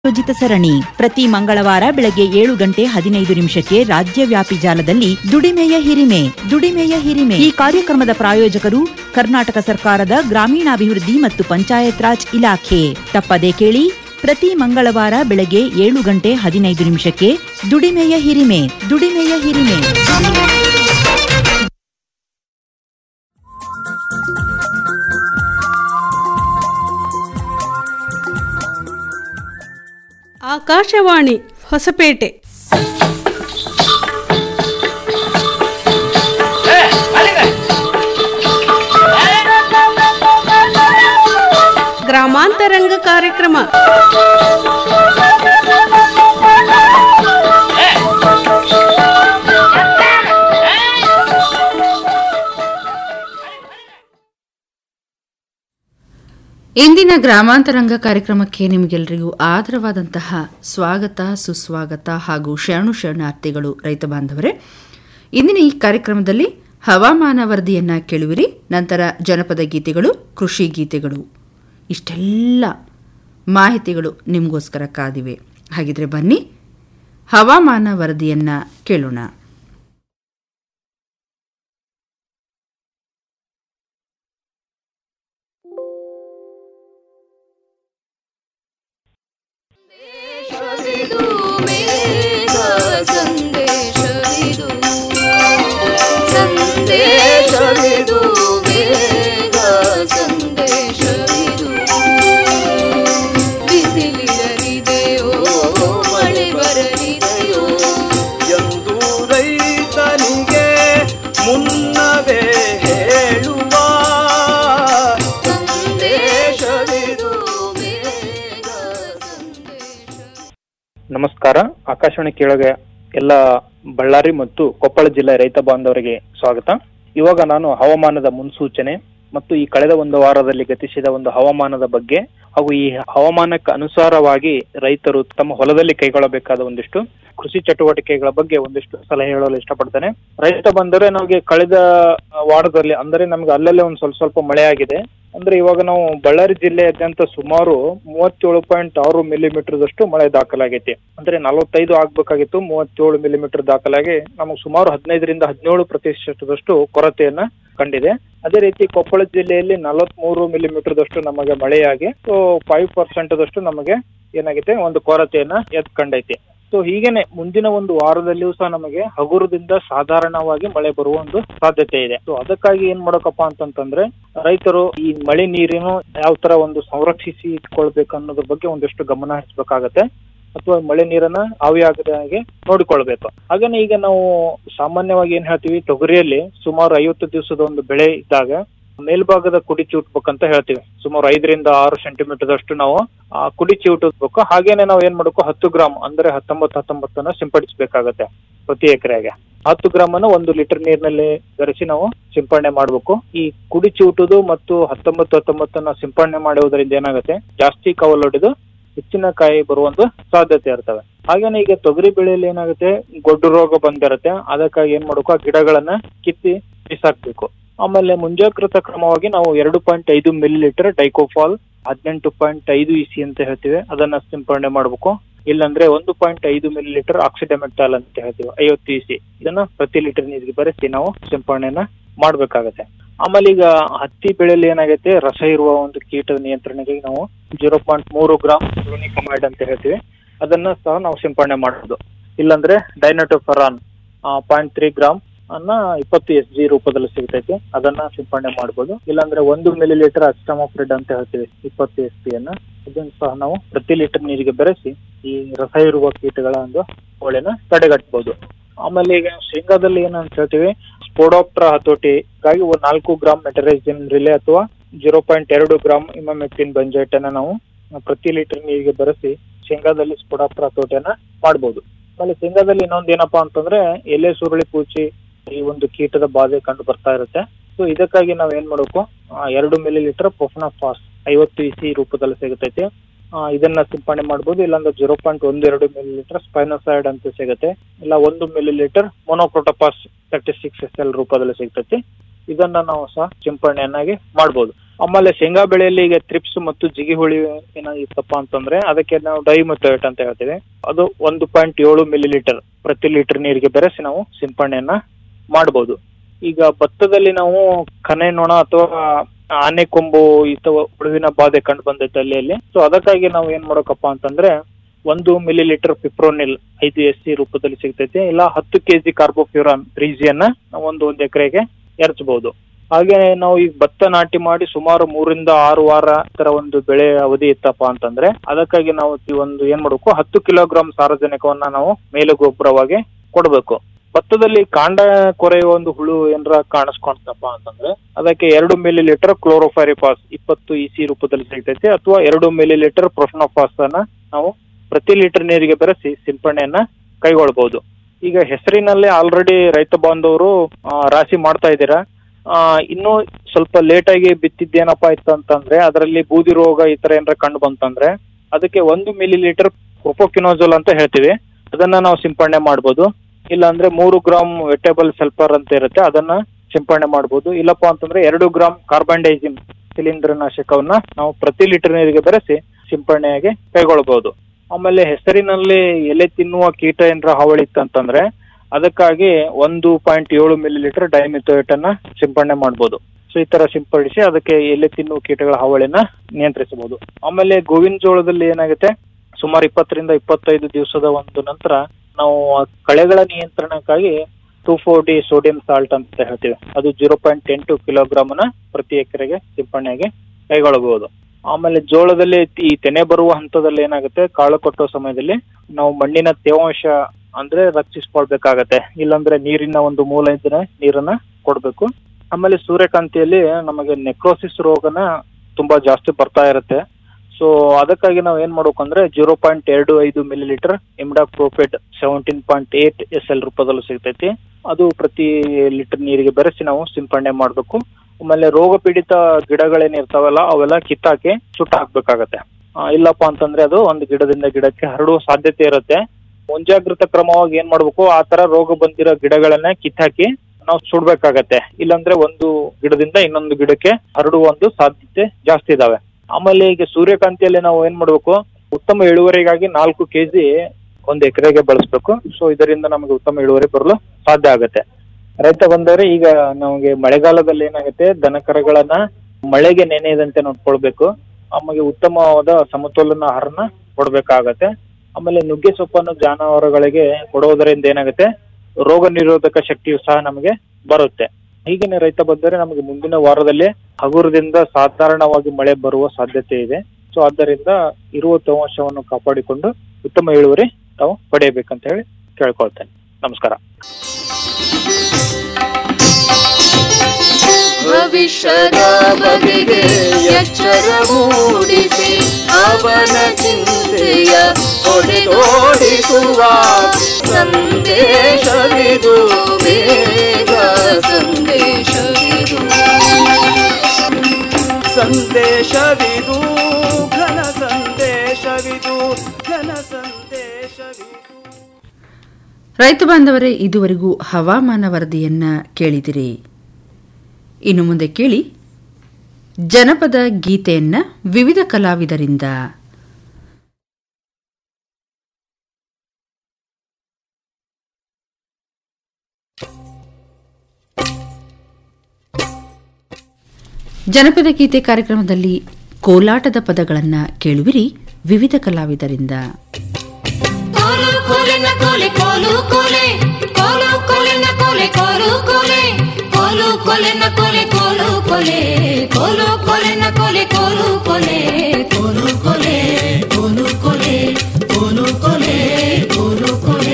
ಯೋಜಿತ ಸರಣಿ ಪ್ರತಿ ಮಂಗಳವಾರ ಬೆಳಗ್ಗೆ ಏಳು ಗಂಟೆ ಹದಿನೈದು ನಿಮಿಷಕ್ಕೆ ರಾಜ್ಯವ್ಯಾಪಿ ಜಾಲದಲ್ಲಿ ದುಡಿಮೆಯ ಹಿರಿಮೆ ದುಡಿಮೆಯ ಹಿರಿಮೆ ಈ ಕಾರ್ಯಕ್ರಮದ ಪ್ರಾಯೋಜಕರು ಕರ್ನಾಟಕ ಸರ್ಕಾರದ ಗ್ರಾಮೀಣಾಭಿವೃದ್ಧಿ ಮತ್ತು ಪಂಚಾಯತ್ ರಾಜ್ ಇಲಾಖೆ ತಪ್ಪದೇ ಕೇಳಿ ಪ್ರತಿ ಮಂಗಳವಾರ ಬೆಳಗ್ಗೆ ಏಳು ಗಂಟೆ ಹದಿನೈದು ನಿಮಿಷಕ್ಕೆ ದುಡಿಮೆಯ ಹಿರಿಮೆ ದುಡಿಮೆಯ ಹಿರಿಮೆ ಆಕಾಶವಾಣಿ ಹೊಸಪೇಟೆ ಗ್ರಾಮಾಂತರಂಗ ಕಾರ್ಯಕ್ರಮ ಇಂದಿನ ಗ್ರಾಮಾಂತರಂಗ ಕಾರ್ಯಕ್ರಮಕ್ಕೆ ನಿಮಗೆಲ್ಲರಿಗೂ ಆದರವಾದಂತಹ ಸ್ವಾಗತ ಸುಸ್ವಾಗತ ಹಾಗೂ ಶರಣು ಶರಣಾರ್ಥಿಗಳು ರೈತ ಬಾಂಧವರೇ ಇಂದಿನ ಈ ಕಾರ್ಯಕ್ರಮದಲ್ಲಿ ಹವಾಮಾನ ವರದಿಯನ್ನ ಕೇಳುವಿರಿ ನಂತರ ಜನಪದ ಗೀತೆಗಳು ಕೃಷಿ ಗೀತೆಗಳು ಇಷ್ಟೆಲ್ಲ ಮಾಹಿತಿಗಳು ನಿಮಗೋಸ್ಕರ ಕಾದಿವೆ ಹಾಗಿದ್ರೆ ಬನ್ನಿ ಹವಾಮಾನ ವರದಿಯನ್ನ ಕೇಳೋಣ ಸಂದೇಶವಿದು ಮೇಘ ಸಂದೇಶವಿದು ಸಂದೇಶವಿದು ಮೇಘ ಸಂದೇಶವಿದು ಬಿಸಿಲಿರಲಿದೆಯೋ ಮಳೆ ಬರಲಿದೆಯೋ ಎಂದು ರೈತನಿಗೆ ಮುನ್ನವೇ ಹೇಳುವ ಸಂದೇಶವಿದು ಮೇಘ ಸಂದೇಶ ನಮಸ್ಕಾರ ಆಕಾಶವಾಣಿ ಕೇಳಗೆ ಎಲ್ಲ ಬಳ್ಳಾರಿ ಮತ್ತು ಕೊಪ್ಪಳ ಜಿಲ್ಲೆ ರೈತ ಬಾಂಧವರಿಗೆ ಸ್ವಾಗತ ಇವಾಗ ನಾನು ಹವಾಮಾನದ ಮುನ್ಸೂಚನೆ ಮತ್ತು ಈ ಕಳೆದ ಒಂದು ವಾರದಲ್ಲಿ ಗತಿಸಿದ ಒಂದು ಹವಾಮಾನದ ಬಗ್ಗೆ ಹಾಗೂ ಈ ಹವಾಮಾನಕ್ಕೆ ಅನುಸಾರವಾಗಿ ರೈತರು ತಮ್ಮ ಹೊಲದಲ್ಲಿ ಕೈಗೊಳ್ಳಬೇಕಾದ ಒಂದಿಷ್ಟು ಕೃಷಿ ಚಟುವಟಿಕೆಗಳ ಬಗ್ಗೆ ಒಂದಿಷ್ಟು ಸಲಹೆ ಹೇಳಲು ಇಷ್ಟಪಡ್ತೇನೆ ರೈತ ಬಂದರೆ ನಮಗೆ ಕಳೆದ ವಾರದಲ್ಲಿ ಅಂದರೆ ನಮ್ಗೆ ಅಲ್ಲಲ್ಲೇ ಒಂದು ಸ್ವಲ್ಪ ಸ್ವಲ್ಪ ಮಳೆ ಆಗಿದೆ ಅಂದ್ರೆ ಇವಾಗ ನಾವು ಬಳ್ಳಾರಿ ಜಿಲ್ಲೆಯಾದ್ಯಂತ ಸುಮಾರು ಮೂವತ್ತೇಳು ಪಾಯಿಂಟ್ ಆರು ಮಿಲಿಮೀಟರ್ದಷ್ಟು ಮಳೆ ದಾಖಲಾಗೈತಿ ಅಂದ್ರೆ ನಲವತ್ತೈದು ಆಗ್ಬೇಕಾಗಿತ್ತು ಮೂವತ್ತೇಳು ಮಿಲಿಮೀಟರ್ ದಾಖಲಾಗಿ ನಮಗೆ ಸುಮಾರು ಹದಿನೈದರಿಂದ ಹದಿನೇಳು ಪ್ರತಿಶತದಷ್ಟು ಕೊರತೆಯನ್ನ ಕಂಡಿದೆ ಅದೇ ರೀತಿ ಕೊಪ್ಪಳ ಜಿಲ್ಲೆಯಲ್ಲಿ ನಲವತ್ಮೂರು ಮಿಲಿಮೀಟರ್ದಷ್ಟು ನಮಗೆ ಮಳೆಯಾಗಿ ಸೊ ಫೈವ್ ಪರ್ಸೆಂಟ್ ದಷ್ಟು ನಮಗೆ ಏನಾಗಿದೆ ಒಂದು ಕೊರತೆಯನ್ನ ಎದ್ ಕಂಡೈತಿ ಸೊ ಹೀಗೇನೆ ಮುಂದಿನ ಒಂದು ವಾರದಲ್ಲಿಯೂ ಸಹ ನಮಗೆ ಹಗುರದಿಂದ ಸಾಧಾರಣವಾಗಿ ಮಳೆ ಬರುವ ಒಂದು ಸಾಧ್ಯತೆ ಇದೆ ಸೊ ಅದಕ್ಕಾಗಿ ಏನ್ ಮಾಡಬೇಕಪ್ಪ ಅಂತಂತಂದ್ರೆ ರೈತರು ಈ ಮಳೆ ನೀರಿನ ಯಾವ ತರ ಒಂದು ಸಂರಕ್ಷಿಸಿ ಇಟ್ಕೊಳ್ಬೇಕು ಅನ್ನೋದ್ರ ಬಗ್ಗೆ ಒಂದಿಷ್ಟು ಗಮನ ಹರಿಸಬೇಕಾಗತ್ತೆ ಅಥವಾ ಮಳೆ ನೀರನ್ನ ಆವಿಯಾಗದ ಹಾಗೆ ನೋಡಿಕೊಳ್ಬೇಕು ಹಾಗೇನೆ ಈಗ ನಾವು ಸಾಮಾನ್ಯವಾಗಿ ಏನ್ ಹೇಳ್ತೀವಿ ತೊಗರಿಯಲ್ಲಿ ಸುಮಾರು ಐವತ್ತು ದಿವಸದ ಒಂದು ಬೆಳೆ ಇದ್ದಾಗ ಮೇಲ್ಭಾಗದ ಕುಡಿ ಚಿವುಟ್ಬೇಕಂತ ಹೇಳ್ತೀವಿ ಸುಮಾರು ಐದರಿಂದ ಆರು ಸೆಂಟಿಮೀಟರ್ ಅಷ್ಟು ನಾವು ಆ ಕುಡಿ ಚಿವುಟಬೇಕು ಹಾಗೇನೆ ನಾವು ಏನ್ ಮಾಡಬೇಕು ಹತ್ತು ಗ್ರಾಮ್ ಅಂದ್ರೆ ಹತ್ತೊಂಬತ್ತು ಹತ್ತೊಂಬತ್ತನ್ನ ಸಿಂಪಡಿಸಬೇಕಾಗತ್ತೆ ಪ್ರತಿ ಎಕರೆಗೆ ಹತ್ತು ಗ್ರಾಮ್ ಅನ್ನು ಒಂದು ಲೀಟರ್ ನೀರಿನಲ್ಲಿ ಬೆರೆಸಿ ನಾವು ಸಿಂಪಡಣೆ ಮಾಡಬೇಕು ಈ ಕುಡಿ ಚಿವುಟುದು ಮತ್ತು ಹತ್ತೊಂಬತ್ತು ಹತ್ತೊಂಬತ್ತನ್ನ ಸಿಂಪಡಣೆ ಮಾಡುವುದರಿಂದ ಏನಾಗುತ್ತೆ ಜಾಸ್ತಿ ಕವಲೊಡೆದು ಹೆಚ್ಚಿನ ಕಾಯಿ ಬರುವಂತ ಸಾಧ್ಯತೆ ಇರ್ತವೆ ಹಾಗೇನೆ ಈಗ ತೊಗರಿ ಬೆಳೆಯಲ್ಲಿ ಏನಾಗುತ್ತೆ ಗೊಡ್ಡು ರೋಗ ಬಂದಿರುತ್ತೆ ಅದಕ್ಕಾಗಿ ಏನ್ ಮಾಡಬೇಕು ಆ ಗಿಡಗಳನ್ನ ಕಿತ್ತಿ ಬಿಸಾಕ್ಬೇಕು ಆಮೇಲೆ ಮುಂಜಾಗ್ರತಾ ಕ್ರಮವಾಗಿ ನಾವು ಎರಡು ಪಾಯಿಂಟ್ ಐದು ಮಿಲಿ ಲೀಟರ್ ಡೈಕೋಫಾಲ್ ಹದಿನೆಂಟು ಪಾಯಿಂಟ್ ಐದು ಇಸಿ ಅಂತ ಹೇಳ್ತೀವಿ ಅದನ್ನ ಸಿಂಪಡಣೆ ಮಾಡಬೇಕು ಇಲ್ಲಾಂದ್ರೆ ಒಂದು ಪಾಯಿಂಟ್ ಐದು ಮಿಲಿ ಲೀಟರ್ ಆಕ್ಸಿಡೆಮೆಂಟಾಲ್ ಅಂತ ಹೇಳ್ತೀವಿ ಐವತ್ತು ಇಸಿ ಇದನ್ನ ಪ್ರತಿ ಲೀಟರ್ ನೀರಿಗೆ ಬೆರೆಸಿ ನಾವು ಸಿಂಪಡಣೆನ ಮಾಡ್ಬೇಕಾಗತ್ತೆ ಆಮೇಲೆ ಈಗ ಹತ್ತಿ ಬೆಳೆಯಲ್ಲಿ ಏನಾಗೈತೆ ರಸ ಇರುವ ಒಂದು ಕೀಟದ ನಿಯಂತ್ರಣೆಗೆ ನಾವು ಜೀರೋ ಪಾಯಿಂಟ್ ಮೂರು ಗ್ರಾಮ್ ಕ್ಲೋನಿಕಮೈಡ್ ಅಂತ ಹೇಳ್ತೀವಿ ಅದನ್ನ ಸಹ ನಾವು ಸಿಂಪಡಣೆ ಮಾಡೋದು ಇಲ್ಲಾಂದ್ರೆ ಡೈನಟೋಫರಾನ್ ಪಾಯಿಂಟ್ ತ್ರೀ ಗ್ರಾಮ್ ಅನ್ನ ಇಪ್ಪತ್ತು ಎಸ್ ಜಿ ರೂಪದಲ್ಲಿ ಸಿಗ್ತೈತಿ ಅದನ್ನ ಸಿಂಪಡಣೆ ಮಾಡ್ಬೋದು ಇಲ್ಲಾಂದ್ರೆ ಒಂದು ಮಿಲಿ ಲೀಟರ್ ಅಸ್ಟಮೋಫ್ರಿಡ್ ಅಂತ ಹೇಳ್ತೀವಿ ಇಪ್ಪತ್ತು ಎಸ್ ಪಿ ಅನ್ನ ಇದನ್ನ ಸಹ ನಾವು ಪ್ರತಿ ಲೀಟರ್ ನೀರಿಗೆ ಬೆರೆಸಿ ಈ ರಸ ಇರುವ ಕೀಟಗಳ ಒಂದು ಕೋಳೆನ ತಡೆಗಟ್ಟಬಹುದು ಆಮೇಲೆ ಈಗ ಶೇಂಗಾದಲ್ಲಿ ಏನಂತ ಹೇಳ್ತೀವಿ ಸ್ಪೋಡೋಪ್ಟ್ರಾ ಹತೋಟಿಗಾಗಿ ಒಂದು ನಾಲ್ಕು ಗ್ರಾಮ್ ಮೆಟರೈಸಿನ್ ರಿಲೆ ಅಥವಾ ಜೀರೋ ಪಾಯಿಂಟ್ ಎರಡು ಗ್ರಾಮ್ ಇಮಾಮೆಕ್ಟಿನ್ ಬಂಜೈಟ್ ಅನ್ನ ನಾವು ಪ್ರತಿ ಲೀಟರ್ ನೀರಿಗೆ ಬೆರೆಸಿ ಶೇಂಗಾದಲ್ಲಿ ಸ್ಪೋಡೋಪ್ಟ್ರಾ ಹತೋಟಿಯನ್ನ ಮಾಡ್ಬೋದು ಆಮೇಲೆ ಶೇಂಗಾದಲ್ಲಿ ಇನ್ನೊಂದು ಏನಪ್ಪಾ ಅಂತಂದ್ರೆ ಎಲೆ ಸುರುಳಿ ಪೂಚಿ ಈ ಒಂದು ಕೀಟದ ಬಾಧೆ ಕಂಡು ಬರ್ತಾ ಇರುತ್ತೆ ಸೊ ಇದಕ್ಕಾಗಿ ನಾವ್ ಏನ್ ಮಾಡ್ಬೇಕು ಆ, ಎರಡು ಮಿಲಿ ಲೀಟರ್ ಫಾಸ್ ಐವತ್ತು ಇಸಿ ರೂಪದಲ್ಲಿ ಸಿಗುತ್ತೈತಿ ಆ, ಇದನ್ನ ಸಿಂಪಡಣೆ ಮಾಡ್ಬೋದು ಇಲ್ಲಾಂದ್ರೆ ಜೀರೋ ಪಾಯಿಂಟ್ ಒಂದು ಎರಡು ಮಿಲಿ ಲೀಟರ್ ಸ್ಪೈನೋಸೈಡ್ ಅಂತ ಸಿಗುತ್ತೆ ಇಲ್ಲ ಒಂದು millilitre monocrotophos thirty six S L ರೂಪದಲ್ಲಿ ಸಿಗ್ತೈತಿ ಇದನ್ನ ನಾವು ಸಹ ಸಿಂಪಡಣೆಯನ್ನಾಗಿ ಮಾಡ್ಬೋದು ಆಮೇಲೆ ಶೇಂಗಾ ಬೆಳೆಯಲ್ಲಿ ಈಗ ತ್ರಿಪ್ಸ್ ಮತ್ತು ಜಿಗಿ ಹುಳಿ ಏನಾಗಿತ್ತಪ್ಪ ಅಂತಂದ್ರೆ ಅದಕ್ಕೆ ನಾವು ಡೈಮಥೇಟ್ ಅಂತ ಹೇಳ್ತೀವಿ ಅದು ಒಂದು ಪಾಯಿಂಟ್ ಏಳು ಮಿಲಿ ಲೀಟರ್ ಪ್ರತಿ ಲೀಟರ್ ನೀರಿಗೆ ಬೆರೆಸಿ ನಾವು ಸಿಂಪಡಣೆಯನ್ನ ಮಾಡಬಹುದು ಈಗ ಭತ್ತದಲ್ಲಿ ನಾವು ಕನೆ ನೊಣ ಅಥವಾ ಆನೆ ಕೊಂಬು ಅಥವಾ ಹುಳುವಿನ ಬಾಧೆ ಕಂಡು ಬಂದೈತೆ ಅಲ್ಲಿ ಸೊ ಅದಕ್ಕಾಗಿ ನಾವು ಏನ್ ಮಾಡಬೇಕಪ್ಪ ಅಂತಂದ್ರೆ ಒಂದು ಮಿಲಿ ಲೀಟರ್ ಪಿಪ್ರೋನಿಲ್ ಐದು ಎಸ್ ಸಿ ರೂಪದಲ್ಲಿ ಸಿಗ್ತೈತೆ ಇಲ್ಲ ಹತ್ತು ಕೆಜಿ ಕಾರ್ಬೋಫ್ಯೂರಾನ್ ತ್ರೀಜಿಯನ್ನ ನಾವು ಒಂದು ಒಂದು ಎಕರೆಗೆ ಎರಚಬಹುದು ಹಾಗೆ ನಾವು ಈಗ ಭತ್ತ ನಾಟಿ ಮಾಡಿ ಸುಮಾರು ಮೂರಿಂದ ಆರು ವಾರ ತರ ಒಂದು ಬೆಳೆ ಅವಧಿ ಇತ್ತಪ್ಪ ಅಂತಂದ್ರೆ ಅದಕ್ಕಾಗಿ ನಾವು ಈ ಒಂದು ಏನ್ ಮಾಡಬೇಕು ಹತ್ತು ಕಿಲೋಗ್ರಾಂ ಸಾರಜನಕವನ್ನ ನಾವು ಮೇಲೆ ಗೊಬ್ಬರವಾಗಿ ಕೊಡಬೇಕು ಭತ್ತದಲ್ಲಿ ಕಾಂಡ ಕೊರೆಯುವ ಒಂದು ಹುಳು ಏನಾರ ಕಾಣಿಸ್ಕೊಂತಪ್ಪ ಅಂತಂದ್ರೆ ಅದಕ್ಕೆ ಎರಡು ಮಿಲಿ ಲೀಟರ್ ಕ್ಲೋರೋಫೈರಿಫಾಸ್ ಇಪ್ಪತ್ತು ಇಸಿ ರೂಪದಲ್ಲಿ ಸಿಗ್ತೈತೆ ಅಥವಾ ಎರಡು ಮಿಲಿ ಲೀಟರ್ ಪ್ರೊಫ್ನೋಫಾಸ್ ಅನ್ನ ನಾವು ಪ್ರತಿ ಲೀಟರ್ ನೀರಿಗೆ ಬೆರೆಸಿ ಸಿಂಪಡಣೆಯನ್ನ ಕೈಗೊಳ್ಬಹುದು ಈಗ ಹೆಸರಿನಲ್ಲೇ ಆಲ್ರೆಡಿ ರೈತ ಬಾಂಧವರು ಆ, ರಾಶಿ ಮಾಡ್ತಾ ಇದ್ದೀರಾ ಆ, ಇನ್ನೂ ಸ್ವಲ್ಪ ಲೇಟ್ ಆಗಿ ಬಿತ್ತಿದ್ದೇನಪ್ಪ ಇತ್ತು ಅಂತಂದ್ರೆ ಅದರಲ್ಲಿ ಬೂದಿ ರೋಗ ಈ ತರ ಏನಾರ ಕಂಡು ಬಂತಂದ್ರೆ ಅದಕ್ಕೆ ಒಂದು ಮಿಲಿ ಲೀಟರ್ ಪ್ರೊಪೋಕಿನೋಜೋಲ್ ಅಂತ ಹೇಳ್ತೀವಿ ಅದನ್ನ ನಾವು ಸಿಂಪಡಣೆ ಮಾಡ್ಬೋದು ಇಲ್ಲ ಅಂದ್ರೆ ಮೂರು ಗ್ರಾಮ್ ವೆಟೇಬಲ್ ಸಲ್ಫರ್ ಅಂತ ಇರುತ್ತೆ ಅದನ್ನ ಸಿಂಪಡಣೆ ಮಾಡ್ಬೋದು ಇಲ್ಲಪ್ಪ ಅಂತಂದ್ರೆ ಎರಡು ಗ್ರಾಮ್ ಕಾರ್ಬನ್ಡೈಸಿಮ್ ಶಿಲೀಂಧ್ರ ನಾಶಕವನ್ನ ನಾವು ಪ್ರತಿ ಲೀಟರ್ ನೀರಿಗೆ ಬೆರೆಸಿ ಸಿಂಪಡಣೆಯಾಗಿ ಕೈಗೊಳ್ಳಬಹುದು ಆಮೇಲೆ ಹೆಸರಿನಲ್ಲಿ ಎಲೆ ತಿನ್ನುವ ಕೀಟ ಏನಾರ ಹಾವಳಿ ಇತ್ತಂತಂದ್ರೆ ಅದಕ್ಕಾಗಿ ಒಂದು ಪಾಯಿಂಟ್ ಏಳು ಮಿಲಿ ಲೀಟರ್ ಡೈಮಿಥೋಯೇಟ್ ಅನ್ನ ಸಿಂಪಡಣೆ ಮಾಡ್ಬೋದು ಸೊ ಈ ತರ ಸಿಂಪಡಿಸಿ ಅದಕ್ಕೆ ಎಲೆ ತಿನ್ನುವ ಕೀಟಗಳ ಹಾವಳಿನ ನಿಯಂತ್ರಿಸಬಹುದು ಆಮೇಲೆ ಗೋವಿನ ಜೋಳದಲ್ಲಿ ಏನಾಗುತ್ತೆ ಸುಮಾರು ಇಪ್ಪತ್ತರಿಂದ ಇಪ್ಪತ್ತೈದು ದಿವಸದ ಒಂದು ನಂತರ ನಾವು ಆ ಕಳೆಗಳ ನಿಯಂತ್ರಣಕ್ಕಾಗಿ two four D sodium salt ಅಂತ ಹೇಳ್ತೀವಿ ಅದು ಜೀರೋ ಪಾಯಿಂಟ್ ಎಂಟು ಕಿಲೋಗ್ರಾಮ್ನ ಪ್ರತಿ ಎಕರೆಗೆ ಸಿಂಪಡಣೆಗೆ ಕೈಗೊಳ್ಳಬಹುದು ಆಮೇಲೆ ಜೋಳದಲ್ಲಿ ಈ ತೆನೆ ಬರುವ ಹಂತದಲ್ಲಿ ಏನಾಗುತ್ತೆ ಕಾಳು ಕಟ್ಟುವ ಸಮಯದಲ್ಲಿ ನಾವು ಮಣ್ಣಿನ ತೇವಾಂಶ ಅಂದ್ರೆ ರಕ್ಷಿಸ್ಕೊಳ್ಬೇಕಾಗತ್ತೆ ಇಲ್ಲಾಂದ್ರೆ ನೀರಿನ ಒಂದು ಮೂಲ ಇದ್ರೆ ನೀರನ್ನ ಕೊಡ್ಬೇಕು ಆಮೇಲೆ ಸೂರ್ಯಕಾಂತಿಯಲ್ಲಿ ನಮಗೆ ನೆಕ್ರೋಸಿಸ್ ರೋಗನ ತುಂಬಾ ಜಾಸ್ತಿ ಬರ್ತಾ ಇರುತ್ತೆ ಸೊ ಅದಕ್ಕಾಗಿ ನಾವು ಏನ್ ಮಾಡ್ಬೇಕು ಅಂದ್ರೆ ಜೀರೋ ಪಾಯಿಂಟ್ ಎರಡು ಐದು millilitre imidacloprid seventeen point eight S L ರೂಪದಲ್ಲೂ ಸಿಗ್ತೈತಿ ಅದು ಪ್ರತಿ ಲೀಟರ್ ನೀರಿಗೆ ಬೆರೆಸಿ ನಾವು ಸಿಂಪಡಣೆ ಮಾಡಬೇಕು ಆಮೇಲೆ ರೋಗ ಪೀಡಿತ ಗಿಡಗಳೇನಿರ್ತಾವಲ್ಲ ಅವೆಲ್ಲ ಕಿತ್ತಾಕಿ ಸುಟ್ಟು ಹಾಕ್ಬೇಕಾಗತ್ತೆ ಆ, ಇಲ್ಲಪ್ಪ ಅಂತಂದ್ರೆ ಅದು ಒಂದು ಗಿಡದಿಂದ ಗಿಡಕ್ಕೆ ಹರಡುವ ಸಾಧ್ಯತೆ ಇರುತ್ತೆ ಮುಂಜಾಗ್ರತಾ ಕ್ರಮವಾಗಿ ಏನ್ ಮಾಡ್ಬೇಕು ಆ ತರ ರೋಗ ಬಂದಿರೋ ಗಿಡಗಳನ್ನ ಕಿತ್ತಾಕಿ ನಾವು ಸುಡ್ಬೇಕಾಗತ್ತೆ ಇಲ್ಲಾಂದ್ರೆ ಒಂದು ಗಿಡದಿಂದ ಇನ್ನೊಂದು ಗಿಡಕ್ಕೆ ಹರಡುವ ಒಂದು ಸಾಧ್ಯತೆ ಜಾಸ್ತಿ ಇದಾವೆ ಆಮೇಲೆ ಈಗ ಸೂರ್ಯಕಾಂತಿಯಲ್ಲಿ ನಾವು ಏನ್ ಮಾಡ್ಬೇಕು ಉತ್ತಮ ಇಳುವರಿಗಾಗಿ ನಾಲ್ಕು ಕೆಜಿ ಒಂದು ಎಕರೆಗೆ ಬಳಸಬೇಕು ಸೊ ಇದರಿಂದ ನಮಗೆ ಉತ್ತಮ ಇಳುವರಿ ಬರಲು ಸಾಧ್ಯ ಆಗುತ್ತೆ ರೈತ ಬಂದವರೆ ಈಗ ನಮಗೆ ಮಳೆಗಾಲದಲ್ಲಿ ಏನಾಗುತ್ತೆ ದನಕರಗಳನ್ನ ಮಳೆಗೆ ನೆನೆಯದಂತೆ ನೋಡ್ಕೊಳ್ಬೇಕು ಆಮೇಲೆ ಉತ್ತಮವಾದ ಸಮತೋಲನ ಆಹಾರನ ಕೊಡ್ಬೇಕಾಗತ್ತೆ ಆಮೇಲೆ ನುಗ್ಗೆ ಸೊಪ್ಪನ್ನು ಜಾನುವಾರುಗಳಿಗೆ ಕೊಡುವುದರಿಂದ ಏನಾಗುತ್ತೆ ರೋಗ ನಿರೋಧಕ ಶಕ್ತಿಯು ಸಹ ನಮಗೆ ಬರುತ್ತೆ ಹೀಗೇನೆ ರೈತ ಬಂದರೆ ನಮಗೆ ಮುಂದಿನ ವಾರದಲ್ಲಿ ಹಗುರದಿಂದ ಸಾಧಾರಣವಾಗಿ ಮಳೆ ಬರುವ ಸಾಧ್ಯತೆ ಇದೆ ಸೊ ಆದ್ದರಿಂದ ಇರುವ ತೇವಾಂಶವನ್ನು ಕಾಪಾಡಿಕೊಂಡು ಉತ್ತಮ ಇಳುವರಿ ತಾವು ಪಡೆಯಬೇಕಂತ ಹೇಳಿ ಕೇಳ್ಕೊಳ್ತೇನೆ ನಮಸ್ಕಾರ ಭವಿಷ್ಯದ ಬಗೆಗೆ ಎಚ್ಚರ ಮೂಡಿಸಿ ಅವನ ಚಿಂತೆಯ ಹೊಡೆದೋಡಿಸುವ ಸಂದೇಶವಿದು ಬೇಗ ಸಂದೇಶವಿದು ಸಂದೇಶವಿದು ಘನ ಸಂದೇಶವಿದು ಘನ ಸಂದೇಶವಿದು ರೈತ ಬಾಂಧವರೇ ಇದುವರೆಗೂ ಹವಾಮಾನ ವರದಿಯನ್ನ ಕೇಳಿದಿರಿ ಇನ್ನು ಮುಂದೆ ಕೇಳಿ ಜನಪದ ಗೀತೆಯನ್ನ ವಿವಿಧ ಕಲಾವಿದರಿಂದ ಜನಪದ ಗೀತೆ ಕಾರ್ಯಕ್ರಮದಲ್ಲಿ ಕೋಲಾಟದ ಪದಗಳನ್ನ ಕೇಳುವಿರಿ ವಿವಿಧ ಕಲಾವಿದರಿಂದ ಕೋಲು ಕೋಲಿನ ಕೋಲೆ ಕೋಲು ಕೋಲೆ ಕೋಲು ಕೋಲಿನ ಕೋಲೆ ಕೋಲು ಕೋಲೆ ಕೋಲು ಕೋಲಿನ ಕೋಲೆ ಕೋಲು ಕೋಲೆ ಕೋಲು ಕೋಲಿನ ಕೋಲೆ ಕೋಲು ಕೋಲೆ ಕೋಲು ಕೋಲೆ ಕೋಲು ಕೋಲೆ ಕೋಲು ಕೋಲೆ ಕೋಲು ಕೋಲೆ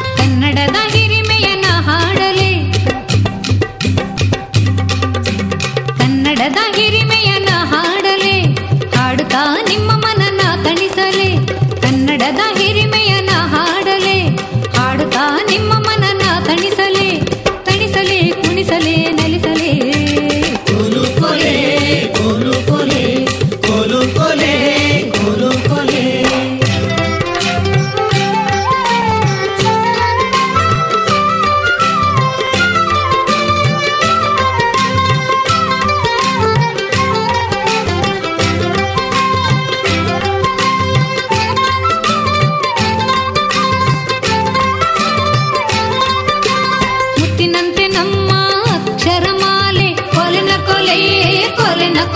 ಕನ್ನಡದ ಹಿರಿಮೆಯನ್ನ ಹಾಡಲೆ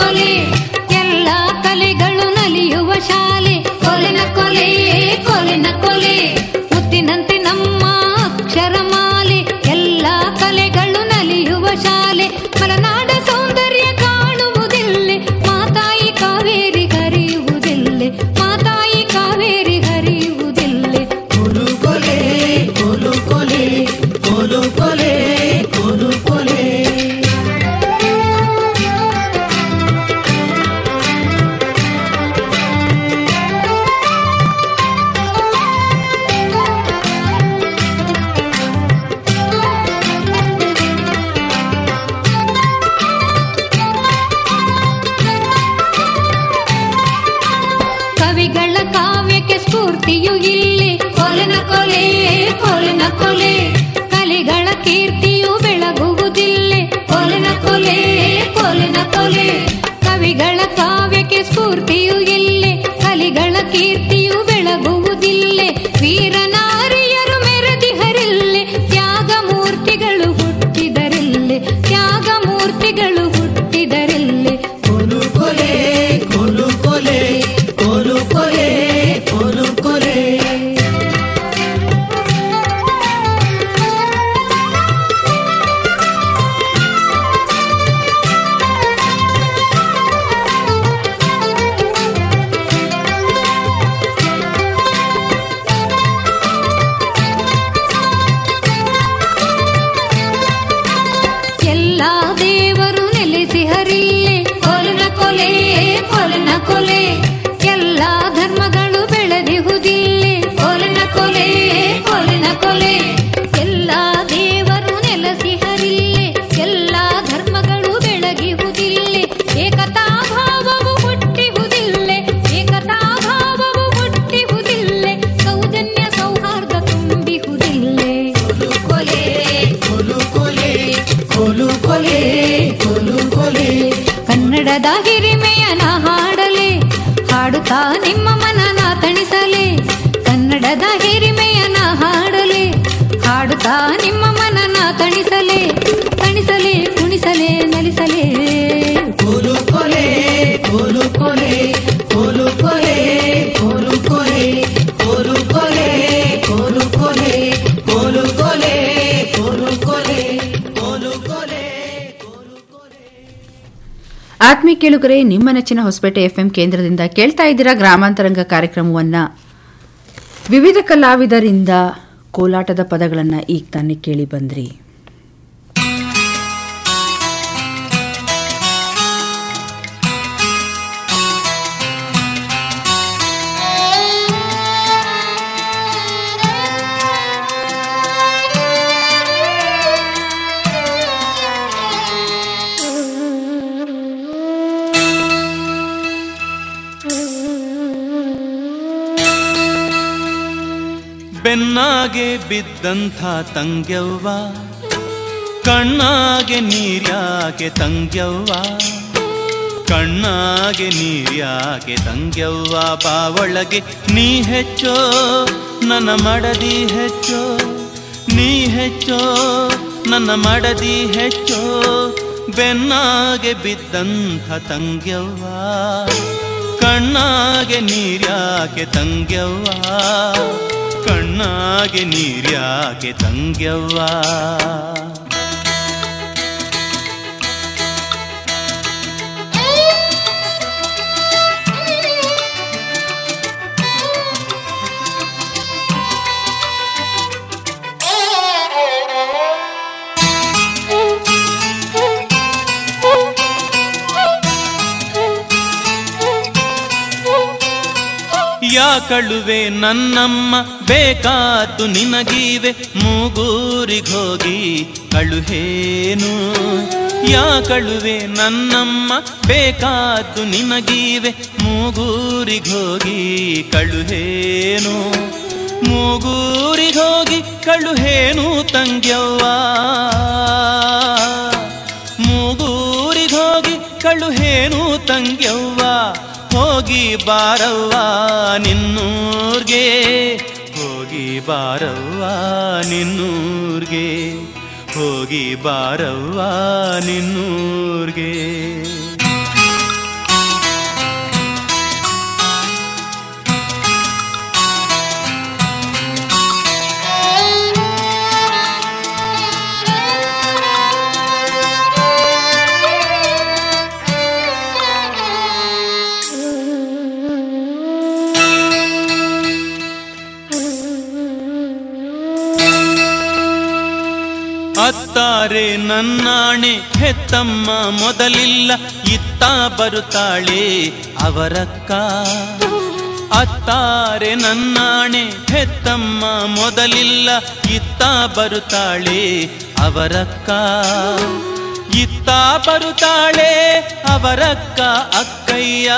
ಕೊಲೆ ಎಲ್ಲ ಕಲೆಗಳು ನಲಿಯುವ ಶಾಲೆ ಕೊಲೆನ ಕೊಲೆ ಕೊಲೆನ ಕೊಲೆ ಮುತ್ತಿನಂತೆ ನಮ್ಮ ಅಕ್ಷರಮಾಲೆ ಎಲ್ಲ ಕಲೆಗಳು ನಲಿಯುವ ಶಾಲೆ ಮಲೆನಾಡ ಸೌಂದರ್ಯ ಕಾಣುವುದಿಲ್ಲೆ ಮಾತಾಯಿ ಕಾವೇರಿ ಹರಿಯುವುದಿಲ್ಲೆ ಮಾತಾಯಿ ಕಾವೇರಿ ಹರಿಯುವುದಿಲ್ಲೆ ಕೊಲು ಕೊಲೆ ಕೊಲು ಕೊಲೆ ಕೊಲು ಕೊಲೆ ಕೊಲು ಕೊಲೆ ಕವಿಗಳ ಕಾವ್ಯಕ್ಕೆ ಸ್ಫೂರ್ತಿಯು ಇಲ್ಲಿ ಕೊಲೆನ ಕೊಲೆ ಕೊಲೆನ ಕೊಲೆ ಕಲೆಗಳ ಕೀರ್ತಿಯು ಬೆಳಗುವುದಿಲ್ಲೆ ಕೊಲೆನ ಕೊಲೆ ಕೊಲೆನ ಕೊಲೆ ಕವಿಗಳ ಕಾವ್ಯಕ್ಕೆ ಸ್ಫೂರ್ತಿಯು ಇಲ್ಲಿ ಕಲಿಗಳ ಕೀರ್ತಿಯು ಬೆಳಗುವುದಿಲ್ಲೆ ವೀರನಾರಿಯರು ಮೆರೆದಿಹರಿಲ್ಲೆ ತ್ಯಾಗ ಮೂರ್ತಿಗಳು ಹುಟ್ಟಿದರಿಲ್ಲೆ ತ್ಯಾಗ ಮೂರ್ತಿಗಳು ಹುಟ್ಟಿದರಿಲ್ಲೆ ಕೊಲು ಕೊಲೆ ಕೊಲು ಕೊಲೆ ಕೊಲು ಕೊಲೆ ಕೊಲು ಕೊಲೆ ಎಲ್ಲ ದೇವರು ನೆಲೆಸಿ ಹರಿಯೇ ಕೊಲಿನ ಕೊಲೆ ಕೊಲಿನ ಕೊಲೆ ಎಲ್ಲ ಧರ್ಮಗಳು ಬೆಳೆದಿಹುದಿಲ್ಲೇ ಕೊಲಿನ ಕೊಲೆ ಕೊಲಿನ ಕೊಲೆ ಎಲ್ಲ ದೇವರು ನೆಲೆಸಿ ಹರಿಯೇ ಎಲ್ಲ ಧರ್ಮಗಳು ಬೆಳಗಿಹುದಿಲ್ಲೇ ಏಕತಾ ಭಾವವು ಹುಟ್ಟಿಹುದಿಲ್ಲೆ ಏಕತಾ ಭಾವವು ಹುಟ್ಟಿಹುದಿಲ್ಲೆ ಸೌಜನ್ಯ ಸೌಹಾರ್ದ ತುಂಬಿಹುದಿಲ್ಲೆ ಕೊಲೆ ಕೊಲು ಕೊಲೆ ಕೊಲು ಕೊಲೆ ಕೊಲು ಕೊಲೆ ಕನ್ನಡದ ಹಿರಿಮೆಯನ ಹಾಡಲೆ ಹಾಡುತ್ತಾ ನಿಮ್ಮ ಮನನ ತಣಿಸಲೆ ಕನ್ನಡದ ಹಿರಿಮೆಯನ ಹಾಡಲೆ ಹಾಡುತ್ತಾ ನಿಮ್ಮ ಮನನ ತಣಿಸಲೆ ತಣಿಸಲೆ ಕುಣಿಸಲೆ ನಲಿಸಲೆ ಕೊಲು ಕೊಲೆ ಕೊಲು ಕೊಲೆ ಕೊಲು ಕೊಲೆ ಕೊಲು ಕೊಲೆ ಕೊಲು ಕೊಲೆ ಕೊಲು ಕೊಲೆ ಕೊಲು ಕೊಲೆ ಕೊಲು ಕೊಲೆ ಕೊಲು ಕೊಲೆ ಆತ್ಮೀಯ ಕೇಳುಗರೆ ನಿಮ್ಮ ನೆಚ್ಚಿನ ಹೊಸಪೇಟೆ ಎಫ್ಎಂ ಕೇಂದ್ರದಿಂದ ಕೇಳ್ತಾ ಇದ್ದೀರಾ ಗ್ರಾಮಾಂತರಂಗ ಕಾರ್ಯಕ್ರಮವನ್ನ ವಿವಿಧ ಕಲಾವಿದರಿಂದ ಕೋಲಾಟದ ಪದಗಳನ್ನ ಈಗ ತಾನೇ ಕೇಳಿ ಬಂದ್ರಿ ಬೆನ್ನಾಗೆ ಬಿದ್ದಂಥ ತಂಗ್ಯವ್ವ ಕಣ್ಣಾಗೆ ನೀರ್ಯಾಕೆ ತಂಗ್ಯವ್ವ ಕಣ್ಣಾಗೆ ನೀರ್ಯಾಕೆ ತಂಗ್ಯವ್ವ ಬಾವೊಳಗೆ ನೀ ಹೆಚ್ಚೋ ನನ್ನ ಮಡದಿ ಹೆಚ್ಚೋ ನೀ ಹೆಚ್ಚೋ ನನ್ನ ಮಡದಿ ಹೆಚ್ಚೋ ಬೆನ್ನಾಗೆ ಬಿದ್ದಂಥ ತಂಗ್ಯವ್ವ ಕಣ್ಣಾಗೆ ನೀರ್ಯಾಕೆ ತಂಗ್ಯವ್ವ ಕಣ್ಣಾಗೆ ನೀರ್ಯಾಕೆ ತಂಗ್ಯವ್ವ ಯಾಕಳುವೆ ನನ್ನಮ್ಮ ಬೇಕಾದ್ದು ನಿನಗೀವೆ ಮೂಗೂರಿಗೋಗಿ ಕಳುಹೇನು ಯಾಕಳುವೆ ನನ್ನಮ್ಮ ಬೇಕಾದ್ದು ನಿನಗೀವೆ ಮೂಗೂರಿಗೋಗಿ ಕಳುಹೇನು ಮೂಗೂರಿಗೋಗಿ ಕಳುಹೇನು ತಂಗ್ಯವ್ವ ಮೂಗೂರಿಗೋಗಿ ಕಳುಹೇನು ತಂಗ್ಯವ್ವ ಹೋಗಿ ಬಾರವ್ವ ನಿನ್ನೂರ್ಗೆ ಹೋಗಿ ಬಾರವ್ವ ನಿನ್ನೂರ್ಗೆ ಹೋಗಿ ಬಾರವ್ವ ನಿನ್ನೂರ್ಗೆ ಅತ್ತಾರೆ ನನ್ನಾಣೆ ಹೆತ್ತಮ್ಮ ಮೊದಲಿಲ್ಲ ಇತ್ತ ಬರುತ್ತಾಳೆ ಅವರಕ್ಕ ಅತ್ತಾರೆ ನನ್ನಾಣೆ ಹೆತ್ತಮ್ಮ ಮೊದಲಿಲ್ಲ ಇತ್ತ ಬರುತ್ತಾಳೆ ಅವರಕ್ಕ ಇತ್ತ ಬರುತ್ತಾಳೆ ಅವರಕ್ಕ ಅಕ್ಕಯ್ಯ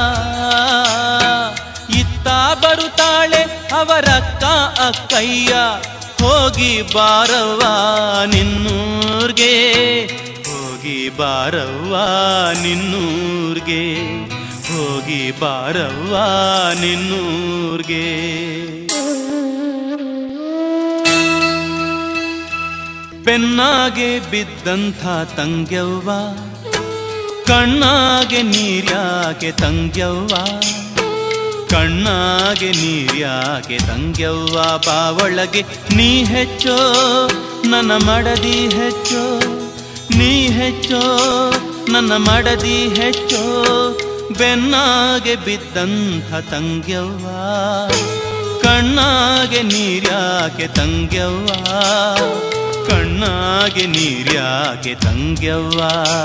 ಇತ್ತ ಬರುತ್ತಾಳೆ ಅವರಕ್ಕ ಅಕ್ಕಯ್ಯ ಹೋಗಿ ಬಾರವ್ವ ನಿನ್ನೂರ್ಗೆ ಹೋಗಿ ಬಾರವ್ವ ನಿನ್ನೂರ್ಗೆ ಹೋಗಿ ಬಾರವ್ವ ನಿನ್ನೂರ್ಗೆ ಪೆನ್ನಾಗೆ ಬಿದ್ದಂಥ ತಂಗ್ಯವ್ವ ಕಣ್ಣಾಗೆ ನೀರ್ಯಾಕೆ ತಂಗ್ಯವ್ವ ಕಣ್ಣಾಗೆ ನೀರ್ಯಾಕೆ ತಂಗ್ಯವ್ವ ಬಾವೊಳಗೆ ನೀ ಹೆಚ್ಚೋ ನನ್ನ ಮಡದಿ ಹೆಚ್ಚೋ ನೀ ಹೆಚ್ಚೋ ನನ್ನ ಮಡದಿ ಹೆಚ್ಚೋ ಬೆನ್ನಾಗೆ ಬಿದ್ದಂಥ ತಂಗ್ಯವ್ವ ಕಣ್ಣಾಗೆ ನೀರ್ಯಾಕೆ ತಂಗ್ಯವ್ವ ಕಣ್ಣಾಗೆ ನೀರ್ಯಾಕೆ ತಂಗ್ಯವ್ವ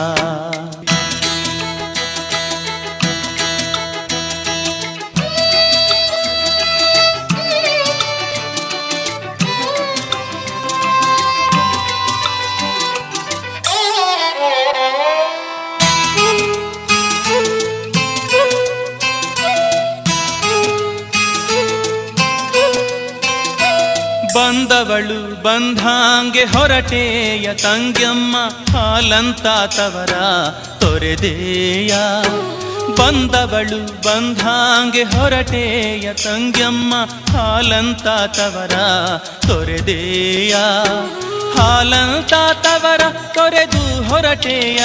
ಬಂದವಳು ಬಂಧಾಂಗೆ ಹೊರಟೇಯ ತಂಗ್ಯಮ್ಮ ಹಾಲಂತ ತವರ ತೊರೆದೇಯ ಬಂದವಳು ಬಂಧಾಂಗೆ ಹೊರಟೇಯ ತಂಗ್ಯಮ್ಮ ಹಾಲಂತ ತವರ ತೊರೆದೇಯ ಹಾಲಂತ ತವರ ತೊರೆದು ಹೊರಟೇಯ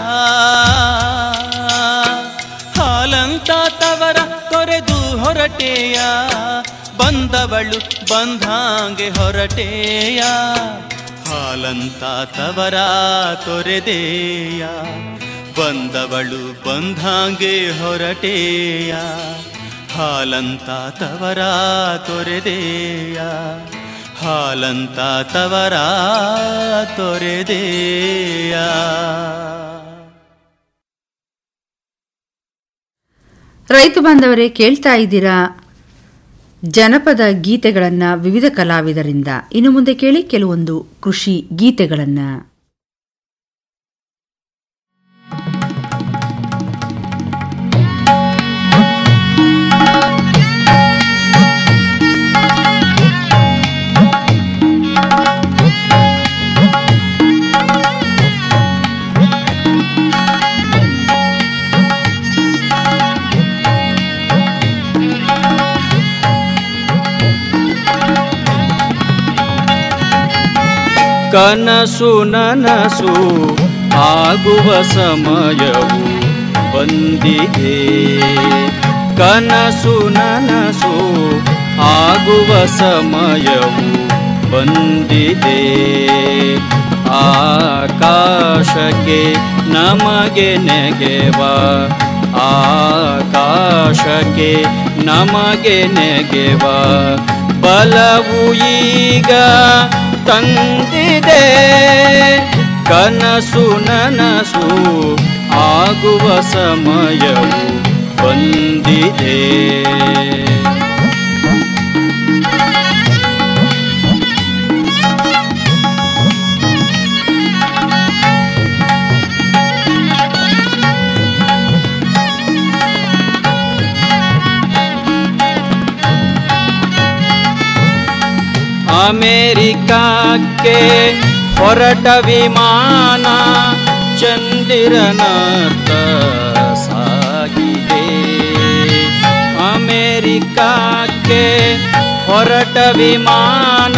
ಹಾಲಂತ ತವರ ತೊರೆದು ಹೊರಟೇಯ ಬಂದವಳು ಬಂಧಾಂಗೆ ಹೊರಟೇಯ ಹಾಲಂತ ತವರ ತೊರೆದೇಯ ಬಂದವಳು ಬಂಧಾಂಗೆ ಹೊರಟೇಯ ಹಾಲಂತ ತವರ ತೊರೆದೇಯ ಹಾಲಂತ ತವರ ತೊರೆದೇಯ ರೈತ ಬಾಂಧವರೇ ಕೇಳ್ತಾ ಇದ್ದೀರಾ ಜನಪದ ಗೀತೆಗಳನ್ನ ವಿವಿಧ ಕಲಾವಿದರಿಂದ ಇನ್ನು ಮುಂದೆ ಕೇಳಿ ಕೆಲವೊಂದು ಕೃಷಿ ಗೀತೆಗಳನ್ನ ಕನಸು ನನಸು ಆಗುವ ಸಮಯವು ಬಂದಿದೆ ಕನಸು ನನಸು ಆಗುವ ಸಮಯವು ಬಂದಿದೆ ಆಕಾಶಕ್ಕೆ ನಮಗೆ ನೆಗೆವ ಆಕಾಶಕ್ಕೆ ನಮಗೆ ನೆಗೆವ ಬಲವು ಈಗ ತಂದಿದೆ ಕನಸು ನನಸು ಆಗುವ ಸಮಯವು ಬಂದಿದೆ ಅಮೇರಿಕಕ್ಕೆ ಹೊರಟ ವಿಮಾನ ಚಂದಿರನತ್ತ ಸಾಗಿದೆ ಅಮೇರಿಕಕ್ಕೆ ಹೊರಟ ವಿಮಾನ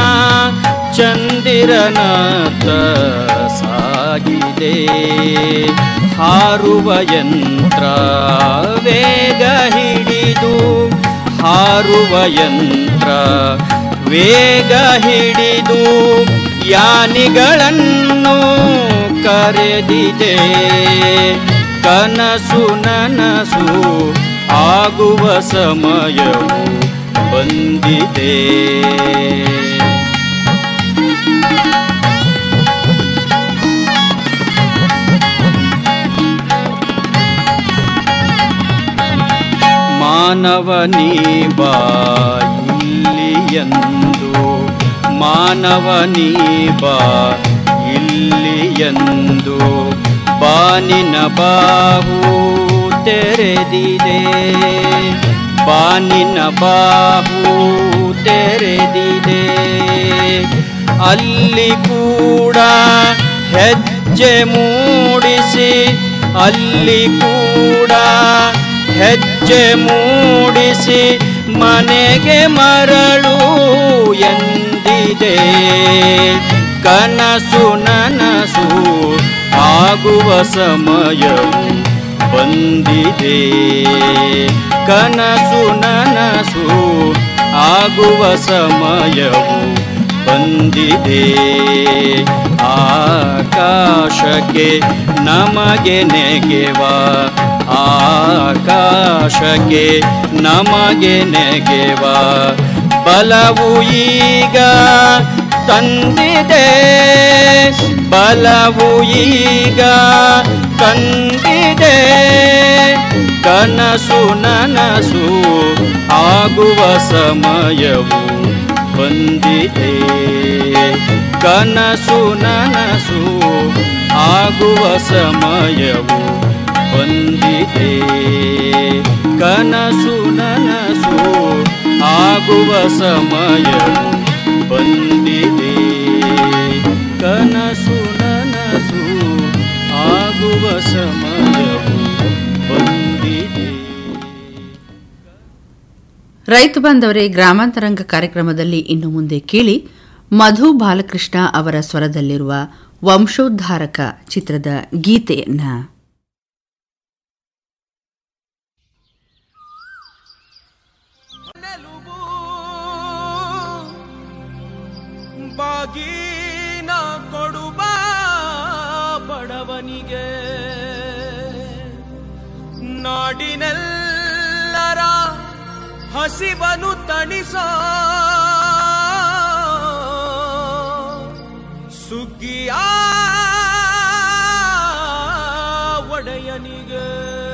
ಚಂದಿರನತ್ತ ಸಾಗಿದೆ ಹಾರುವ ಯಂತ್ರ ವೇಗ ಹಿಡಿದು ಹಾರುವ ಯಂತ್ರ ವೇಗ ಹಿಡಿದು ಯಾನಿಗಳನ್ನು ಕರೆದಿದೆ ಕನಸು ನನಸು ಆಗುವ ಸಮಯವು ಬಂದಿದೆ ಮಾನವನೀ ಬಾ ಇಲ್ಲಿಯಂದು ಮಾನವನೀ ಬಾ ಇಲ್ಲಿಯಂದು ಬಾನಿನ ಬಾಹು ತೆರೆದಿದೆ ಬಾನಿನ ಬಾಹು ತೆರೆದಿದೆ ಅಲ್ಲಿ ಕೂಡ ಹೆಜ್ಜೆ ಮೂಡಿಸಿ ಅಲ್ಲಿ ಕೂಡ ಹೆಜ್ಜೆ ಮೂಡಿಸಿ ಮನೆಗೆ ಮರಳು ಎಂದಿದೆ ಕನಸು ನನಸು ಆಗುವ ಸಮಯವು ಬಂದಿದೆ ಕನಸು ನನಸು ಆಗುವ ಸಮಯವು ಬಂದಿದೆ ಆಕಾಶಕ್ಕೆ ನಮಗೆ ನೆಗೆವ ಆಕಾಶಕ್ಕೆ ನಮಗೆ ನೆಗೆವ ಬಲವು ಈಗ ತಂದಿದೆ ಬಲವು ಈಗ ತಂದಿದೆ ಕನಸು ನನಸು ಆಗುವ ಸಮಯವು ಬಂದಿದೆ ಕನಸು ನನಸು ಆಗುವ ಸಮಯವು ಬಂದಿದೆ ಕನಸು ನನಸು ಆಗುವ ಸಮಯವು ಬಂದಿದೆ ಕನಸು ನನಸು ಆಗುವ ಸಮಯವು ಬಂದಿದೆ ರೈತ ಬಾಂಧವರೇ ಗ್ರಾಮಾಂತರಂಗ ಕಾರ್ಯಕ್ರಮದಲ್ಲಿ ಇನ್ನು ಮುಂದೆ ಕೇಳಿ ಮಧು ಬಾಲಕೃಷ್ಣ ಅವರ ಸ್ವರದಲ್ಲಿರುವ ವಂಶೋದ್ಧಾರಕ ಚಿತ್ರದ ಗೀತೆಯನ್ನ ಬಾಗೀನ ಕೊಡುವ ಬಡವನಿಗೆ ನಾಡಿನೆಲ್ಲರ ಹಸಿವನು ತಣಿಸ ಸುಗ್ಗಿಯ ಒಡೆಯನಿಗೆ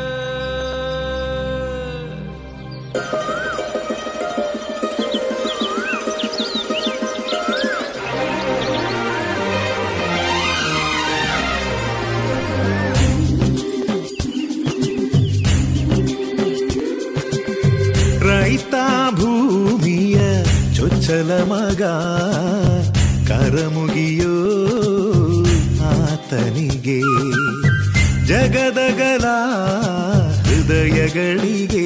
ರೈತ ಭೂಮಿಯ ಚೊಚ್ಚಲ ಮಗ ಕರಮುಗಿಯೋ ಆತನಿಗೆ ಜಗದಗಲ ಹೃದಯಗಳಿಗೆ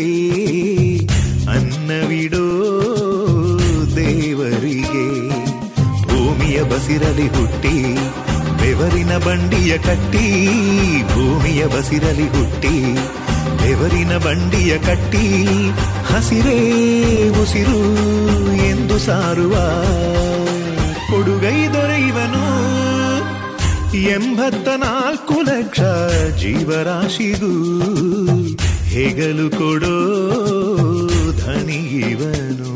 ಅನ್ನವಿಡೋ ದೇವರಿಗೆ ಭೂಮಿಯ ಬಸಿರಲಿ ಹುಟ್ಟಿ ಬೆವರಿನ ಬಂಡಿಯ ಕಟ್ಟಿ ಭೂಮಿಯ ಬಸಿರಲಿ ಹುಟ್ಟಿ ಬೆವರಿನ ಬಂಡಿಯ ಕಟ್ಟಿ ಹಸಿರೇ ಉಸಿರು ಎಂದು ಸಾರುವ ಕೊಡುಗೈ ದೊರೆಯುವನು ಎಂಬತ್ತ ನಾಲ್ಕು ಲಕ್ಷ ಜೀವರಾಶಿಗೂ ಹೆಗಲು ಕೊಡೋ ಧನಿಗಿವನು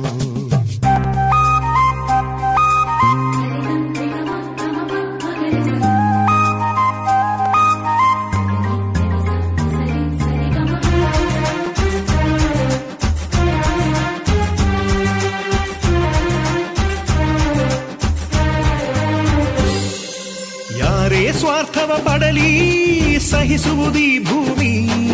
ಯಾರೇ ಸ್ವಾರ್ಥವ ಪಡಲಿ ಸಹಿಸುವುದೀ ಭೂಮಿ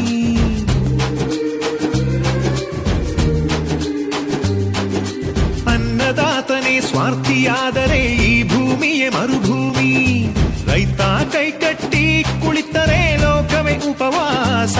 ಅನ್ನದಾತನೇ ಸ್ವಾರ್ಥಿಯಾದರೆ ಈ ಭೂಮಿಯೇ ಮರುಭೂಮಿ ರೈತ ಕೈಕಟ್ಟಿ ಕುಳಿತರೆ ಲೋಕವೇ ಉಪವಾಸ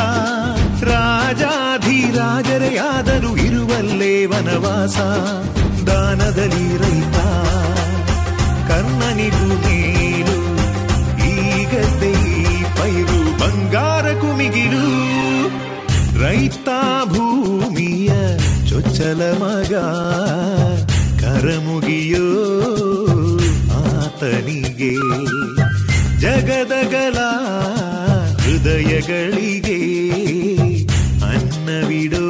ರಾಜಾಧಿರಾಜರೇ ಆದರೂ ಇರುವಲ್ಲೇ ವನವಾಸ ದಾನದಲ್ಲಿ ರೈತ ಕರ್ಣನಿಗೂ ಮೇಲು ಈಗದ್ದೇ ಈ ಪೈರು ಬಂಗಾರ ಕುಮಿಗಿಲು ರೈತ ಭೂಮಿಯ ಚೊಚ್ಚಲ ಮಗ ಕರಮುಗಿಯೋ ಆತನಿಗೆ ಜಗದಗಲ ಹೃದಯಗಳಿಗೆ ಅನ್ನವಿಡೋ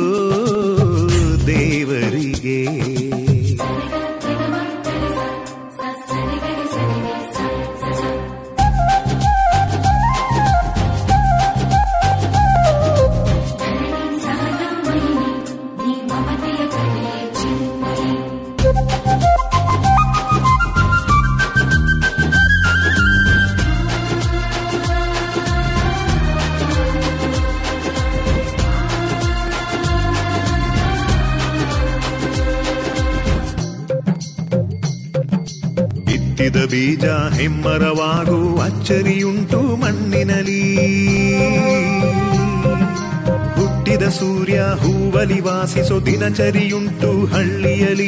ದೇವರಿಗೆ ಬಿತ್ತಿದ ಬೀಜ ಹೆಮ್ಮರವಾಗು ಅಚ್ಚರಿಯುಂಟು ಮಣ್ಣಿನಲಿ ಹುಟ್ಟಿದ ಸೂರ್ಯ ಹೂವಲಿ ವಾಸಿಸೋ ದಿನಚರಿಯುಂಟು ಹಳ್ಳಿಯಲಿ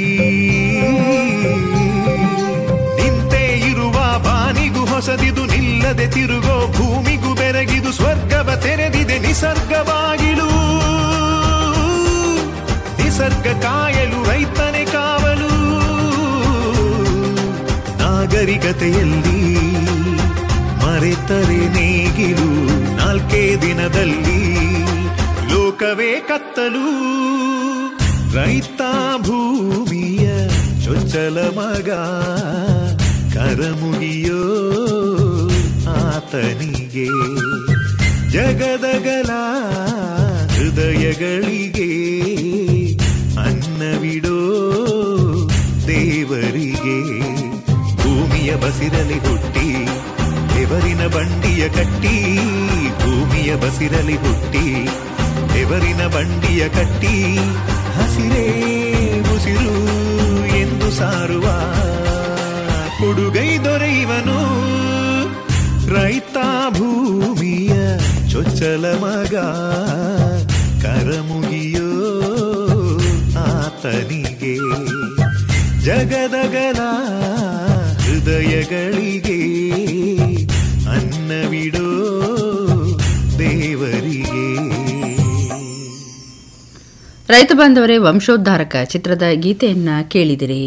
ನಿಂತೇ ಇರುವ ಬಾನಿಗೂ ಹೊಸದಿದು ನಿಲ್ಲದೆ ತಿರುಗೋ ಭೂಮಿಗೂ ಬೆರಗಿದು ಸ್ವರ್ಗವ ತೆರೆದಿದೆ ನಿಸರ್ಗವಾಗಿಳು ನಿಸರ್ಗ ಕಾಯಲು ರೈತನೇ ಕಾವಲು ನಾಗರಿಕತೆಯಲ್ಲಿ ಮರೆತರೆ ನೇಗಿಲು ನಾಲ್ಕೇ ದಿನದಲ್ಲಿ ಲೋಕವೇ ಕತ್ತಲು ರೈತ ಭೂಮಿಯ ಚೊಚ್ಚಲ ಮಗ ಕರಮುಗಿಯೋ ಆತನಿಗೆ ಜಗದಗಲ ಹೃದಯಗಳಿಗೆ ಅನ್ನವಿಡೋ ದೇವರಿಗೆ ಭೂಮಿಯ ಬಸಿರಲಿ ಹುಟ್ಟಿ ಬೆವರಿನ ಬಂಡಿಯ ಕಟ್ಟಿ ಭೂಮಿಯ ಬಸಿರಲಿ ಹುಟ್ಟಿ ಬೆವರಿನ ಬಂಡಿಯ ಕಟ್ಟಿ ಹಸಿರೇ ಉಸಿರು ಎಂದು ಸಾರುವ ಕೊಡುಗೈ ದೊರೆಯುವನು ರೈತ ಭೂಮಿಯ ಚೊಚ್ಚಲ ಮಗ ಕರಮುಗಿಯೋ ಆತನಿಗೆ ಜಗದಗಲ ಹೃದಯಗಳಿಗೆ ಅನ್ನವಿಡೋ ದೇವರಿಗೆ ರೈತ ಬಾಂಧವರೇ ವಂಶೋದ್ಧಾರಕ ಚಿತ್ರದ ಗೀತೆಯನ್ನ ಕೇಳಿದಿರಿ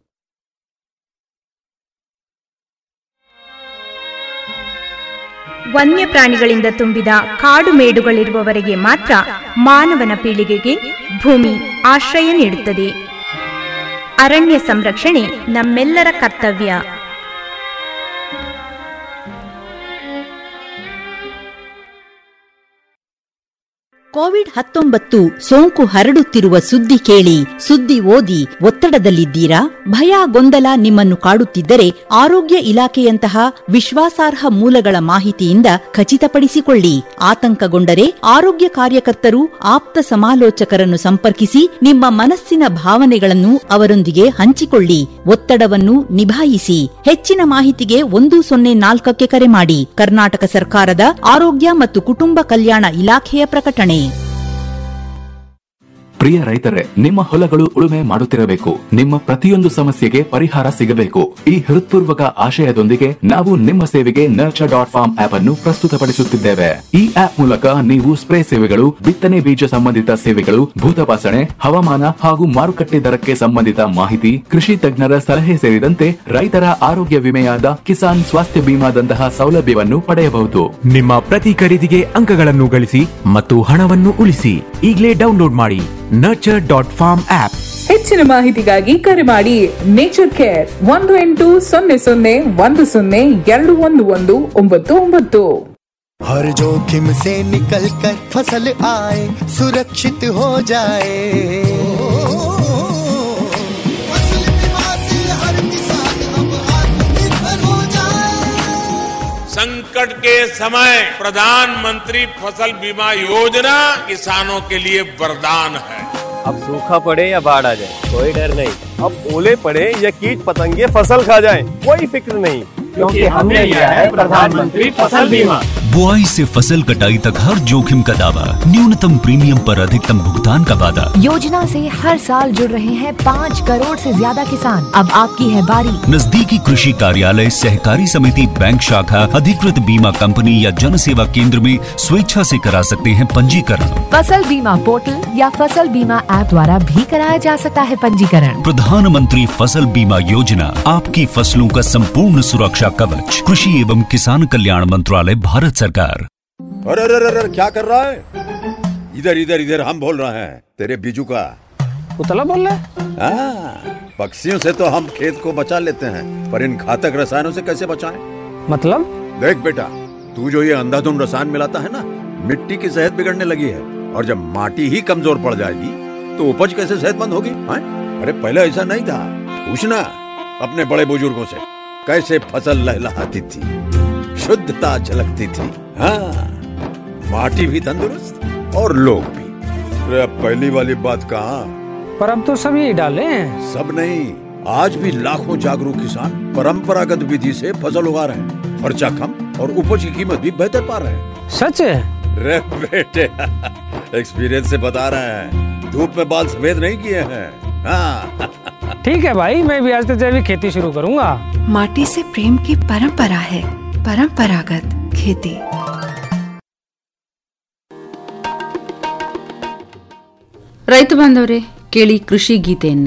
ವನ್ಯಪ್ರಾಣಿಗಳಿಂದ ತುಂಬಿದ ಕಾಡು ಮೇಡುಗಳಿರುವವರೆಗೆ ಮಾತ್ರ ಮಾನವನ ಪೀಳಿಗೆಗೆ ಭೂಮಿ ಆಶ್ರಯ ನೀಡುತ್ತದೆ ಅರಣ್ಯ ಸಂರಕ್ಷಣೆ ನಮ್ಮೆಲ್ಲರ ಕರ್ತವ್ಯ ಕೋವಿಡ್ ಹತ್ತೊಂಬತ್ತು ಸೋಂಕು ಹರಡುತ್ತಿರುವ ಸುದ್ದಿ ಕೇಳಿ ಸುದ್ದಿ ಓದಿ ಒತ್ತಡದಲ್ಲಿದ್ದೀರಾ ಭಯ ಗೊಂದಲ ನಿಮ್ಮನ್ನು ಕಾಡುತ್ತಿದ್ದರೆ ಆರೋಗ್ಯ ಇಲಾಖೆಯಂತಹ ವಿಶ್ವಾಸಾರ್ಹ ಮೂಲಗಳ ಮಾಹಿತಿಯಿಂದ ಖಚಿತಪಡಿಸಿಕೊಳ್ಳಿ ಆತಂಕಗೊಂಡರೆ ಆರೋಗ್ಯ ಕಾರ್ಯಕರ್ತರು ಆಪ್ತ ಸಮಾಲೋಚಕರನ್ನು ಸಂಪರ್ಕಿಸಿ ನಿಮ್ಮ ಮನಸ್ಸಿನ ಭಾವನೆಗಳನ್ನು ಅವರೊಂದಿಗೆ ಹಂಚಿಕೊಳ್ಳಿ ಒತ್ತಡವನ್ನು ನಿಭಾಯಿಸಿ ಹೆಚ್ಚಿನ ಮಾಹಿತಿಗೆ ಒಂದು ಸೊನ್ನೆ ನಾಲ್ಕಕ್ಕೆ ಕರೆ ಮಾಡಿ ಕರ್ನಾಟಕ ಸರ್ಕಾರದ ಆರೋಗ್ಯ ಮತ್ತು ಕುಟುಂಬ ಕಲ್ಯಾಣ ಇಲಾಖೆಯ ಪ್ರಕಟಣೆ ಪ್ರಿಯ ರೈತರೇ ನಿಮ್ಮ ಹೊಲಗಳು ಉಳುಮೆ ಮಾಡುತ್ತಿರಬೇಕು ನಿಮ್ಮ ಪ್ರತಿಯೊಂದು ಸಮಸ್ಯೆಗೆ ಪರಿಹಾರ ಸಿಗಬೇಕು ಈ ಹೃತ್ಪೂರ್ವಕ ಆಶಯದೊಂದಿಗೆ ನಾವು ನಿಮ್ಮ ಸೇವೆಗೆ ನರ್ಚರ್ ಡಾಟ್ ಫಾರ್ಮ್ ಆಪ್ ಅನ್ನು ಪ್ರಸ್ತುತಪಡಿಸುತ್ತಿದ್ದೇವೆ ಈ ಆಪ್ ಮೂಲಕ ನೀವು ಸ್ಪ್ರೇ ಸೇವೆಗಳು ಬಿತ್ತನೆ ಬೀಜ ಸಂಬಂಧಿತ ಸೇವೆಗಳು ಭೂತಪಾಸಣೆ ಹವಾಮಾನ ಹಾಗೂ ಮಾರುಕಟ್ಟೆ ದರಕ್ಕೆ ಸಂಬಂಧಿತ ಮಾಹಿತಿ ಕೃಷಿ ತಜ್ಞರ ಸಲಹೆ ಸೇರಿದಂತೆ ರೈತರ ಆರೋಗ್ಯ ವಿಮೆಯಾದ ಕಿಸಾನ್ ಸ್ವಾಸ್ಥ್ಯ ಬಿಮಾದಂತಹ ಸೌಲಭ್ಯವನ್ನು ಪಡೆಯಬಹುದು ನಿಮ್ಮ ಪ್ರತಿ ಖರೀದಿಗೆ ಅಂಕಗಳನ್ನು ಗಳಿಸಿ ಮತ್ತು ಹಣವನ್ನು ಉಳಿಸಿ ಈಗಲೇ ಡೌನ್ಲೋಡ್ ಮಾಡಿ ನರ್ಚರ್ ಡಾಟ್ ಫಾರ್ಮ್ ಆಪ್ ಹೆಚ್ಚಿನ ಮಾಹಿತಿಗಾಗಿ ಕರೆ ಮಾಡಿ ನೇಚರ್ ಕೇರ್ ಒಂದು ಎಂಟು ಸೊನ್ನೆ ಸೊನ್ನೆ ಒಂದು ಸೊನ್ನೆ ಎರಡು ಒಂದು ಒಂದು ಒಂಬತ್ತು ಒಂಬತ್ತು हर जोखिम से निकल कर फसल आए सुरक्षित हो जाए फसल बीमा से हर किसान अब आत्मनिर्भर हो जाए संकट के समय प्रधानमंत्री फसल बीमा योजना किसानों के लिए वरदान है अब सूखा पड़े या बाढ़ आ जाए कोई डर नहीं अब ओले पड़े या कीट पतंगे फसल खा जाए कोई फिक्र नहीं क्योंकि हमने लिया है प्रधानमंत्री फसल बीमा बुआई से फसल कटाई तक हर जोखिम का दावा न्यूनतम प्रीमियम पर अधिकतम भुगतान का वादा योजना से हर साल जुड़ रहे हैं पाँच करोड़ से ज्यादा किसान अब आपकी है बारी नजदीकी कृषि कार्यालय सहकारी समिति बैंक शाखा अधिकृत बीमा कंपनी या जन सेवा केंद्र में स्वेच्छा से करा सकते हैं पंजीकरण फसल बीमा पोर्टल या फसल बीमा ऐप द्वारा भी कराया जा सकता है पंजीकरण प्रधानमंत्री फसल बीमा योजना आपकी फसलों का संपूर्ण सुरक्षा कवच कृषि एवं किसान कल्याण मंत्रालय भारत सरकार अरे अरे अरे अरे, क्या कर रहा है इधर इधर इधर हम बोल रहे हैं तेरे बीजू का उतला बोल रहा हाँ, पक्षियों से तो हम खेत को बचा लेते हैं पर इन घातक रसायनों से कैसे बचाएं? मतलब देख बेटा तू जो ये अंधाधुंध रसायन मिलाता है ना मिट्टी की सेहत बिगड़ने लगी है और जब माटी ही कमजोर पड़ जाएगी तो उपज कैसे सेहतमंद होगी हाँ? अरे पहले ऐसा नहीं था पूछना अपने बड़े बुजुर्गों से कैसे फसल लहलहाती थी शुद्धता झलकती थी हाँ माटी भी तंदुरुस्त और लोग भी अरे अब पहली वाली बात कहाँ पर अब तो सभी डाले हैं सब नहीं आज भी लाखों जागरूक किसान परंपरागत विधि से फसल उगा रहे हैं खर्चा कम और उपज की कीमत भी बेहतर पा रहे हैं सच है रे बेटे एक्सपीरियंस से बता रहे हैं धूप में बाल सफेद नहीं किए हैं हाँ ठीक है भाई मैं भी आज से जैविक खेती शुरू करूंगा माटी से प्रेम की परंपरा है परंपरागत खेती ರೈತ ಬಾಂಧವರೇ ಕೇಳಿ ಕೃಷಿ ಗೀತೆಯನ್ನ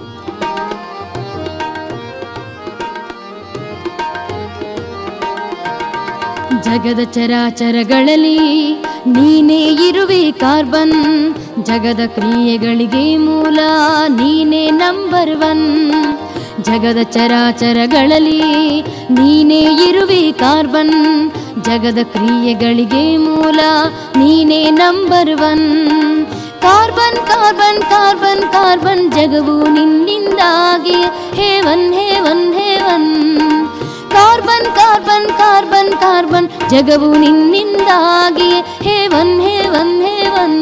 ಜಗದ ಚರಾಚರಗಳಲ್ಲಿ ನೀನೇ ಇರುವೆ ಕಾರ್ಬನ್ ಜಗದ ಕ್ರಿಯೆಗಳಿಗೆ ಮೂಲ ನೀನೇ ನಂಬರ್ ಒನ್ ಜಗದ ಚರಾಚರಗಳಲ್ಲಿ ನೀನೇ ಇರುವೆ ಕಾರ್ಬನ್ ಜಗದ ಕ್ರಿಯೆಗಳಿಗೆ ಮೂಲ ನೀನೇ number one carbon carbon carbon carbon ಜಗವು ನಿನ್ನಿಂದಾಗಿ heaven heaven heaven carbon carbon carbon carbon ಜಗವು ನಿನ್ನಿಂದಾಗಿ ಹೇವನ್ ಹೇವನ್ ಹೇವನ್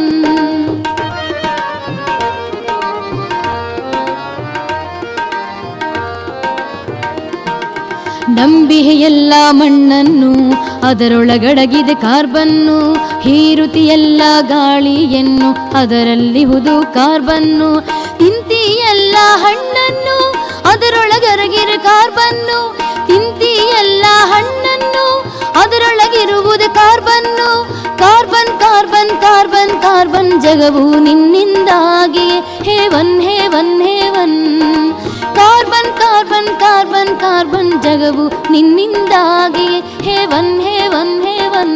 ನಂಬಿಹೆ ಎಲ್ಲ ಮಣ್ಣನ್ನು ಅದರೊಳಗಡಗಿದೆ ಕಾರ್ಬನ್ನು ಹೀರುತಿ ಎಲ್ಲ ಗಾಳಿಯನ್ನು ಅದರಲ್ಲಿಹುದು ಕಾರ್ಬನ್ನು ತಿಂತಿ ಎಲ್ಲ ಹಣ್ಣನ್ನು ಅದರೊಳಗರಗಿರ ಕಾರ್ಬನ್ನು ತಿಂತಿ ಎಲ್ಲ ಹಣ್ಣನ್ನು ಅದರೊಳಗಿರುವುದು ಕಾರ್ಬನ್ನು ಕಾರ್ಬನ್ ಕಾರ್ಬನ್ ಕಾರ್ಬನ್ ಕಾರ್ಬನ್ ಜಗವು ನಿನ್ನಿಂದಾಗಿ heaven heaven heaven carbon carbon carbon carbon ಜಗವು ನಿನ್ನಿಂದಾಗಿ ಹೇವನ್ ಹೇವನ್ ಹೇವನ್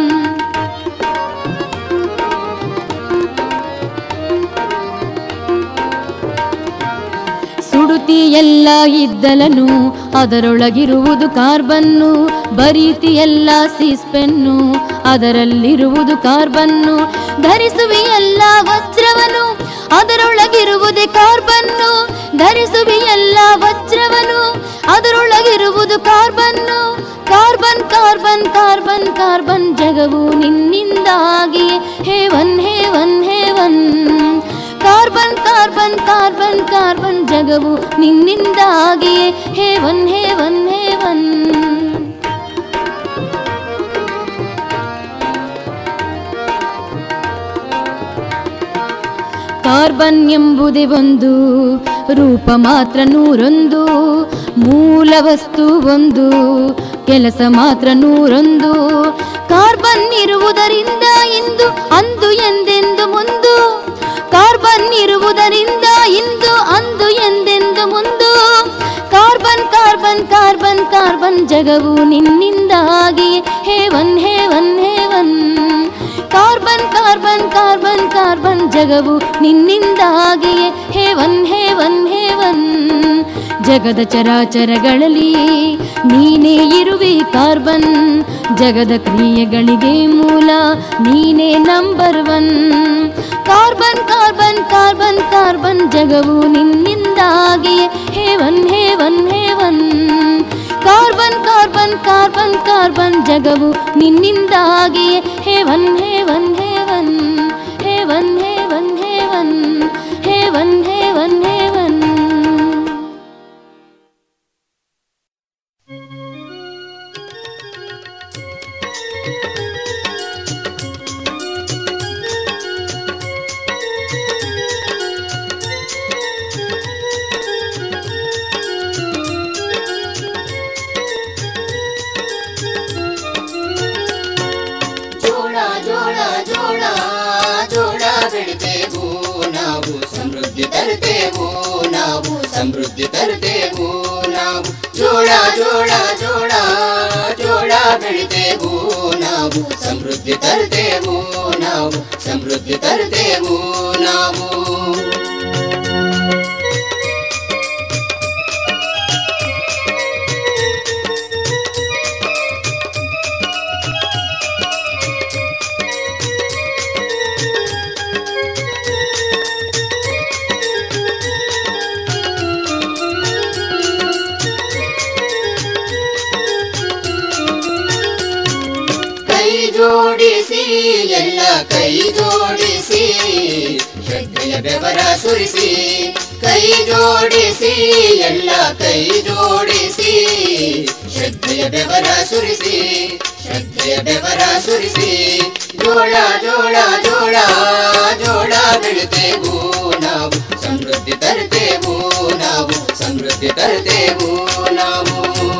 ಸುಡುತಿ ಎಲ್ಲ ಇದ್ದಲನು ಅದರೊಳಗಿರುವುದು ಕಾರ್ಬನ್ನು ಬರೀತಿ ಎಲ್ಲ ಸೀಸ್ಪೆನ್ನು ಅದರಲ್ಲಿರುವುದು ಕಾರ್ಬನ್ನು ಧರಿಸುವಿ ಎಲ್ಲ ವಜ್ರವನು ಅದರೊಳಗಿರುವುದೇ ಕಾರ್ಬನ್ನು ಧರಿಸುವಿ ಎಲ್ಲ ವಜ್ರವನು ಅದರೊಳಗಿರುವುದು ಕಾರ್ಬನ್ನು ಕಾರ್ಬನ್ ಕಾರ್ಬನ್ ಕಾರ್ಬನ್ ಕಾರ್ಬನ್ ಜಗವು ನಿನ್ನಿಂದಾಗಿ heaven heaven heaven carbon carbon carbon carbon ಜಗವು ನಿನ್ನಿಂದಾಗಿ ಹೇವನ್ ಹೇವನ್ ಹೇವನ್ ಕಾರ್ಬನ್ ಎಂಬುದೇ ಒಂದು ರೂಪ ಮಾತ್ರ ನೂರೊಂದು ಮೂಲ ವಸ್ತು ಒಂದು ಕೆಲಸ ಮಾತ್ರ ನೂರೊಂದು ಕಾರ್ಬನ್ ಇರುವುದರಿಂದ ಇಂದು ಅಂದು ಎಂದೆಂದು ಮುಂದು ಕಾರ್ಬನ್ ಇರುವುದರಿಂದ ಇಂದು ಅಂದು ಎಂದೆಂದು ಮುಂದು ಕಾರ್ಬನ್ ಕಾರ್ಬನ್ ಕಾರ್ಬನ್ ಕಾರ್ಬನ್ ಜಗವು ನಿನ್ನಿಂದಾಗಿ heaven heaven heaven carbon carbon carbon carbon ಜಗವು ನಿನ್ನಿಂದಾಗಿ ಹೇವನ್ ಹೇವನ್ ಹೇವನ್ ಜಗದ ಚರಾಚರಗಳಲ್ಲಿ ನೀನೇ ಇರುವೆ ಕಾರ್ಬನ್ ಜಗದ ಕ್ರಿಯೆಗಳಿಗೆ ಮೂಲ ನೀನೇ number one carbon carbon carbon carbon ಜಗವು ನಿನ್ನಿಂದಾಗಿ heaven heaven heaven carbon carbon carbon carbon ಜಗವು ನಿನ್ನಿಂದಾಗಿ heaven heaven heaven heaven heaven heaven heaven heaven heaven ಜೋಳ ಜೋಳ ಜೋಳ ಜೋಳ ಬೆಳಿತೇವು ನಾವು ಸಮೃದ್ಧಿ ತರುತ್ತೇವು ನಾವು ಸಮೃದ್ಧಿ ತರುತ್ತೇವು ನಾವು ಜೋಳ ಜೋಳ ಜೋಳ ಜೋಳ ಬೆಳಿತೇವು ನಾವು ಸಮೃದ್ಧಿ ತರುತ್ತೇವು ನಾವು ಸಮೃದ್ಧಿ ತರುತ್ತೇವು ನಾವು ಕೈ ಜೋಡಿಸಿ ಎಲ್ಲ ಕೈ ಜೋಡಿಸಿ ಶ್ರದ್ಧೆಯ ಬೆವರ ಸುರಿಸಿ ಕೈ ಜೋಡಿಸಿ ಎಲ್ಲ ಕೈ ಜೋಡಿಸಿ ಶ್ರದ್ಧೆಯ ಬೆವರ ಸುರಿಸಿ ಶ್ರದ್ಧೆಯ ಬೆವರ ಸುರಿಸಿ ಜೋಳ ಜೋಳ ಜೋಳ ಜೋಳ ಬೆಳಿತೇವು ನಾವು ಸಮೃದ್ಧಿ ತರ್ತೇವು ನಾವು ಸಮೃದ್ಧಿ ತರ್ತೇವು ನಾವು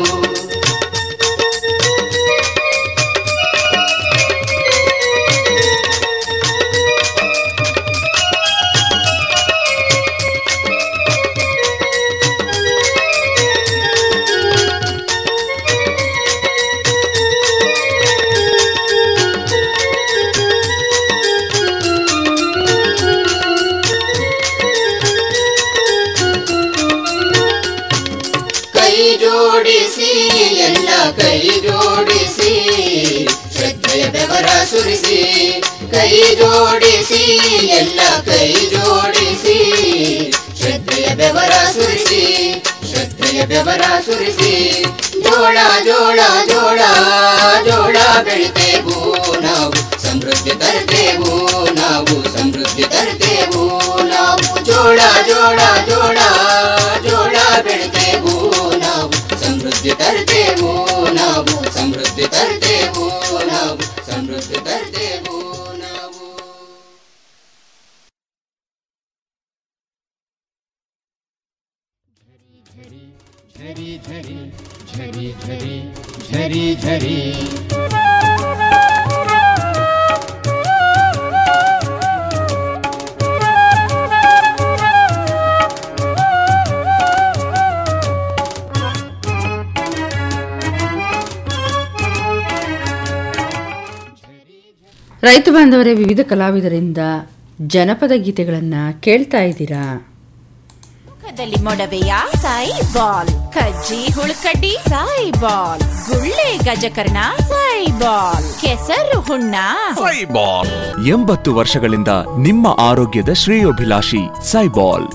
ಕೈ ಜೋಡಿಸಿ ಎಲ್ಲ ಕೈ ಜೋಡಿಸಿ ಶ್ರದ್ಧೆಯ ಬೆವರ ಸುರಿಸಿ ಕೈ ಜೋಡಿಸಿ ಎಲ್ಲ ಕೈ ಜೋಡಿಸಿ ಶ್ರದ್ಧೆಯ ಬೆವರ ಸುರಿಸಿ ಶ್ರದ್ಧೆಯ ಬೆವರ ಸುರಿಸಿ ಜೋಳ ಜೋಳ ಜೋಳ ಜೋಳ ಬೆಳಿತೇವು ನಾವು ಸಮೃದ್ಧಿ ತರ್ತೇವು ನಾವು ಸಮೃದ್ಧಿ ತರ್ತೇವು ನಾವು ಜೋಳ ಜೋಳ ಜೋಳ ಜೋಳ ಬೆಳಿತೇವು ನಾವು ಸಮೃದ್ಧಿ ತರ್ತೇವು ನಾವು ಸಮೃದ್ಧಿ ತರ್ತೇವು ನಾವು ಸಮೃದ್ಧಿ ತರ್ತೇವು ನಾವು झरी झरी झरी झरी झरी झरी ರೈತ ಬಾಂಧವರೇ ವಿವಿಧ ಕಲಾವಿದರಿಂದ ಜನಪದ ಗೀತೆಗಳನ್ನ ಕೇಳ್ತಾ ಇದ್ದೀರಾ ಮುಖದಲ್ಲಿ ಮೊಡವೆಯ ಸಾಯಿ ಬಾಲ್ ಕಜ್ಜಿ ಹುಳುಕಡ್ಡಿ ಸಾಯಿ ಬಾಲ್ ಗುಳ್ಳೆ ಗಜಕರ್ಣ ಸಾಯಿ ಬಾಲ್ ಕೆಸರು ಹುಣ್ಣ ಎಂಬತ್ತು ವರ್ಷಗಳಿಂದ ನಿಮ್ಮ ಆರೋಗ್ಯದ ಶ್ರೇಯೋಭಿಲಾಷಿ ಸೈಬಾಲ್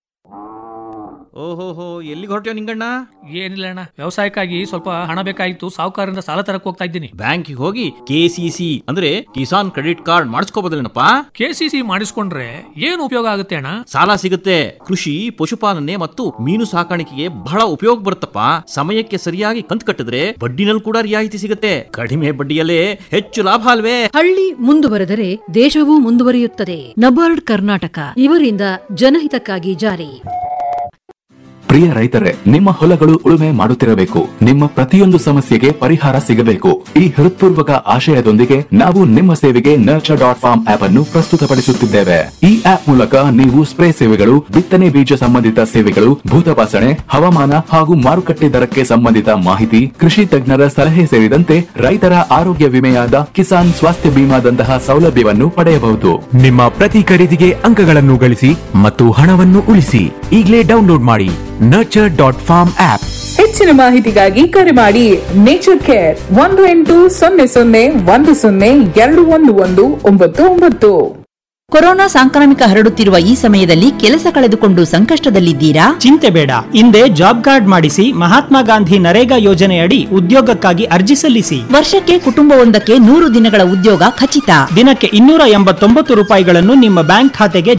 ಓಹೋಹೋ ಎಲ್ಲಿಗೆ ಹೊರಟ್ಯೋ ನಿಂಗಣ್ಣ ಏನಿಲ್ಲ ಅಣ್ಣ ವ್ಯವಸಾಯಕ್ಕಾಗಿ ಸ್ವಲ್ಪ ಹಣ ಬೇಕಾಗಿತ್ತು ಸಾಹುಕಾರರಿಂದ ಸಾಲ ತರಕ್ ಹೋಗ್ತಾ ಇದ್ದೀನಿ ಬ್ಯಾಂಕಿಗೆ ಹೋಗಿ ಕೆಸಿಸಿ ಅಂದ್ರೆ ಕಿಸಾನ್ ಕ್ರೆಡಿಟ್ ಕಾರ್ಡ್ ಮಾಡಿಸ್ಕೋಬೋದಲ್ಲೇನಪ್ಪ ಕೆಸಿಸಿ ಮಾಡಿಸ್ಕೊಂಡ್ರೆ ಏನು ಉಪಯೋಗ ಆಗುತ್ತೆ ಅಣ್ಣ ಸಾಲ ಸಿಗುತ್ತೆ ಕೃಷಿ ಪಶುಪಾಲನೆ ಮತ್ತು ಮೀನು ಸಾಕಾಣಿಕೆಗೆ ಬಹಳ ಉಪಯೋಗ ಬರುತ್ತಪ್ಪ ಸಮಯಕ್ಕೆ ಸರಿಯಾಗಿ ಕಂತು ಕಟ್ಟಿದ್ರೆ ಬಡ್ಡಿನಲ್ಲಿ ಕೂಡ ರಿಯಾಯಿತಿ ಸಿಗುತ್ತೆ ಕಡಿಮೆ ಬಡ್ಡಿಯಲ್ಲೇ ಹೆಚ್ಚು ಲಾಭ ಅಲ್ವೇ ಹಳ್ಳಿ ಮುಂದುವರೆದರೆ ದೇಶವೂ ಮುಂದುವರಿಯುತ್ತದೆ ನಬಾರ್ಡ್ ಕರ್ನಾಟಕ ಇವರಿಂದ ಜನಹಿತಕ್ಕಾಗಿ ಜಾರಿ ಪ್ರಿಯ ರೈತರೇ ನಿಮ್ಮ ಹೊಲಗಳು ಉಳುಮೆ ಮಾಡುತ್ತಿರಬೇಕು ನಿಮ್ಮ ಪ್ರತಿಯೊಂದು ಸಮಸ್ಯೆಗೆ ಪರಿಹಾರ ಸಿಗಬೇಕು ಈ ಹೃತ್ಪೂರ್ವಕ ಆಶಯದೊಂದಿಗೆ ನಾವು ನಿಮ್ಮ ಸೇವೆಗೆ ನರ್ಚರ್ ಡಾಟ್ ಫಾರ್ಮ್ ಆಪ್ ಅನ್ನು ಪ್ರಸ್ತುತಪಡಿಸುತ್ತಿದ್ದೇವೆ ಈ ಆಪ್ ಮೂಲಕ ನೀವು ಸ್ಪ್ರೇ ಸೇವೆಗಳು ಬಿತ್ತನೆ ಬೀಜ ಸಂಬಂಧಿತ ಸೇವೆಗಳು ಭೂತಪಾಸಣೆ ಹವಾಮಾನ ಹಾಗೂ ಮಾರುಕಟ್ಟೆ ದರಕ್ಕೆ ಸಂಬಂಧಿತ ಮಾಹಿತಿ ಕೃಷಿ ತಜ್ಞರ ಸಲಹೆ ಸೇರಿದಂತೆ ರೈತರ ಆರೋಗ್ಯ ವಿಮೆಯಾದ ಕಿಸಾನ್ ಸ್ವಾಸ್ಥ್ಯ ಬಿಮಾದಂತಹ ಸೌಲಭ್ಯವನ್ನು ಪಡೆಯಬಹುದು ನಿಮ್ಮ ಪ್ರತಿ ಖರೀದಿಗೆ ಅಂಕಗಳನ್ನು ಗಳಿಸಿ ಮತ್ತು ಹಣವನ್ನು ಉಳಿಸಿ ಈಗಲೇ ಡೌನ್ಲೋಡ್ ಮಾಡಿ ನರ್ಚರ್ ಡಾಟ್ ಫಾರ್ಮ್ ಆಪ್ ಹೆಚ್ಚಿನ ಮಾಹಿತಿಗಾಗಿ ಕರೆ ಮಾಡಿ ನೇಚರ್ ಕೇರ್ ಒಂದು ಎಂಟು ಸೊನ್ನೆ ಸೊನ್ನೆ ಒಂದು ಸೊನ್ನೆ ಎರಡು ಒಂದು ಒಂದು ಒಂಬತ್ತು ಒಂಬತ್ತು ಕೊರೋನಾ ಸಾಂಕ್ರಾಮಿಕ ಹರಡುತ್ತಿರುವ ಈ ಸಮಯದಲ್ಲಿ ಕೆಲಸ ಕಳೆದುಕೊಂಡು ಸಂಕಷ್ಟದಲ್ಲಿದ್ದೀರಾ ಚಿಂತೆ ಬೇಡ ಹಿಂದೆ ಜಾಬ್ ಕಾರ್ಡ್ ಮಾಡಿಸಿ ಮಹಾತ್ಮ ಗಾಂಧಿ ನರೇಗಾ ಯೋಜನೆಯಡಿ ಉದ್ಯೋಗಕ್ಕಾಗಿ ಅರ್ಜಿ ಸಲ್ಲಿಸಿ ವರ್ಷಕ್ಕೆ ಕುಟುಂಬವೊಂದಕ್ಕೆ ನೂರು ದಿನಗಳ ಉದ್ಯೋಗ ಖಚಿತ ದಿನಕ್ಕೆ ಇನ್ನೂರ ಎಂಬತ್ತೊಂಬತ್ತು ರೂಪಾಯಿಗಳನ್ನು ನಿಮ್ಮ ಬ್ಯಾಂಕ್ ಖಾತೆಗೆ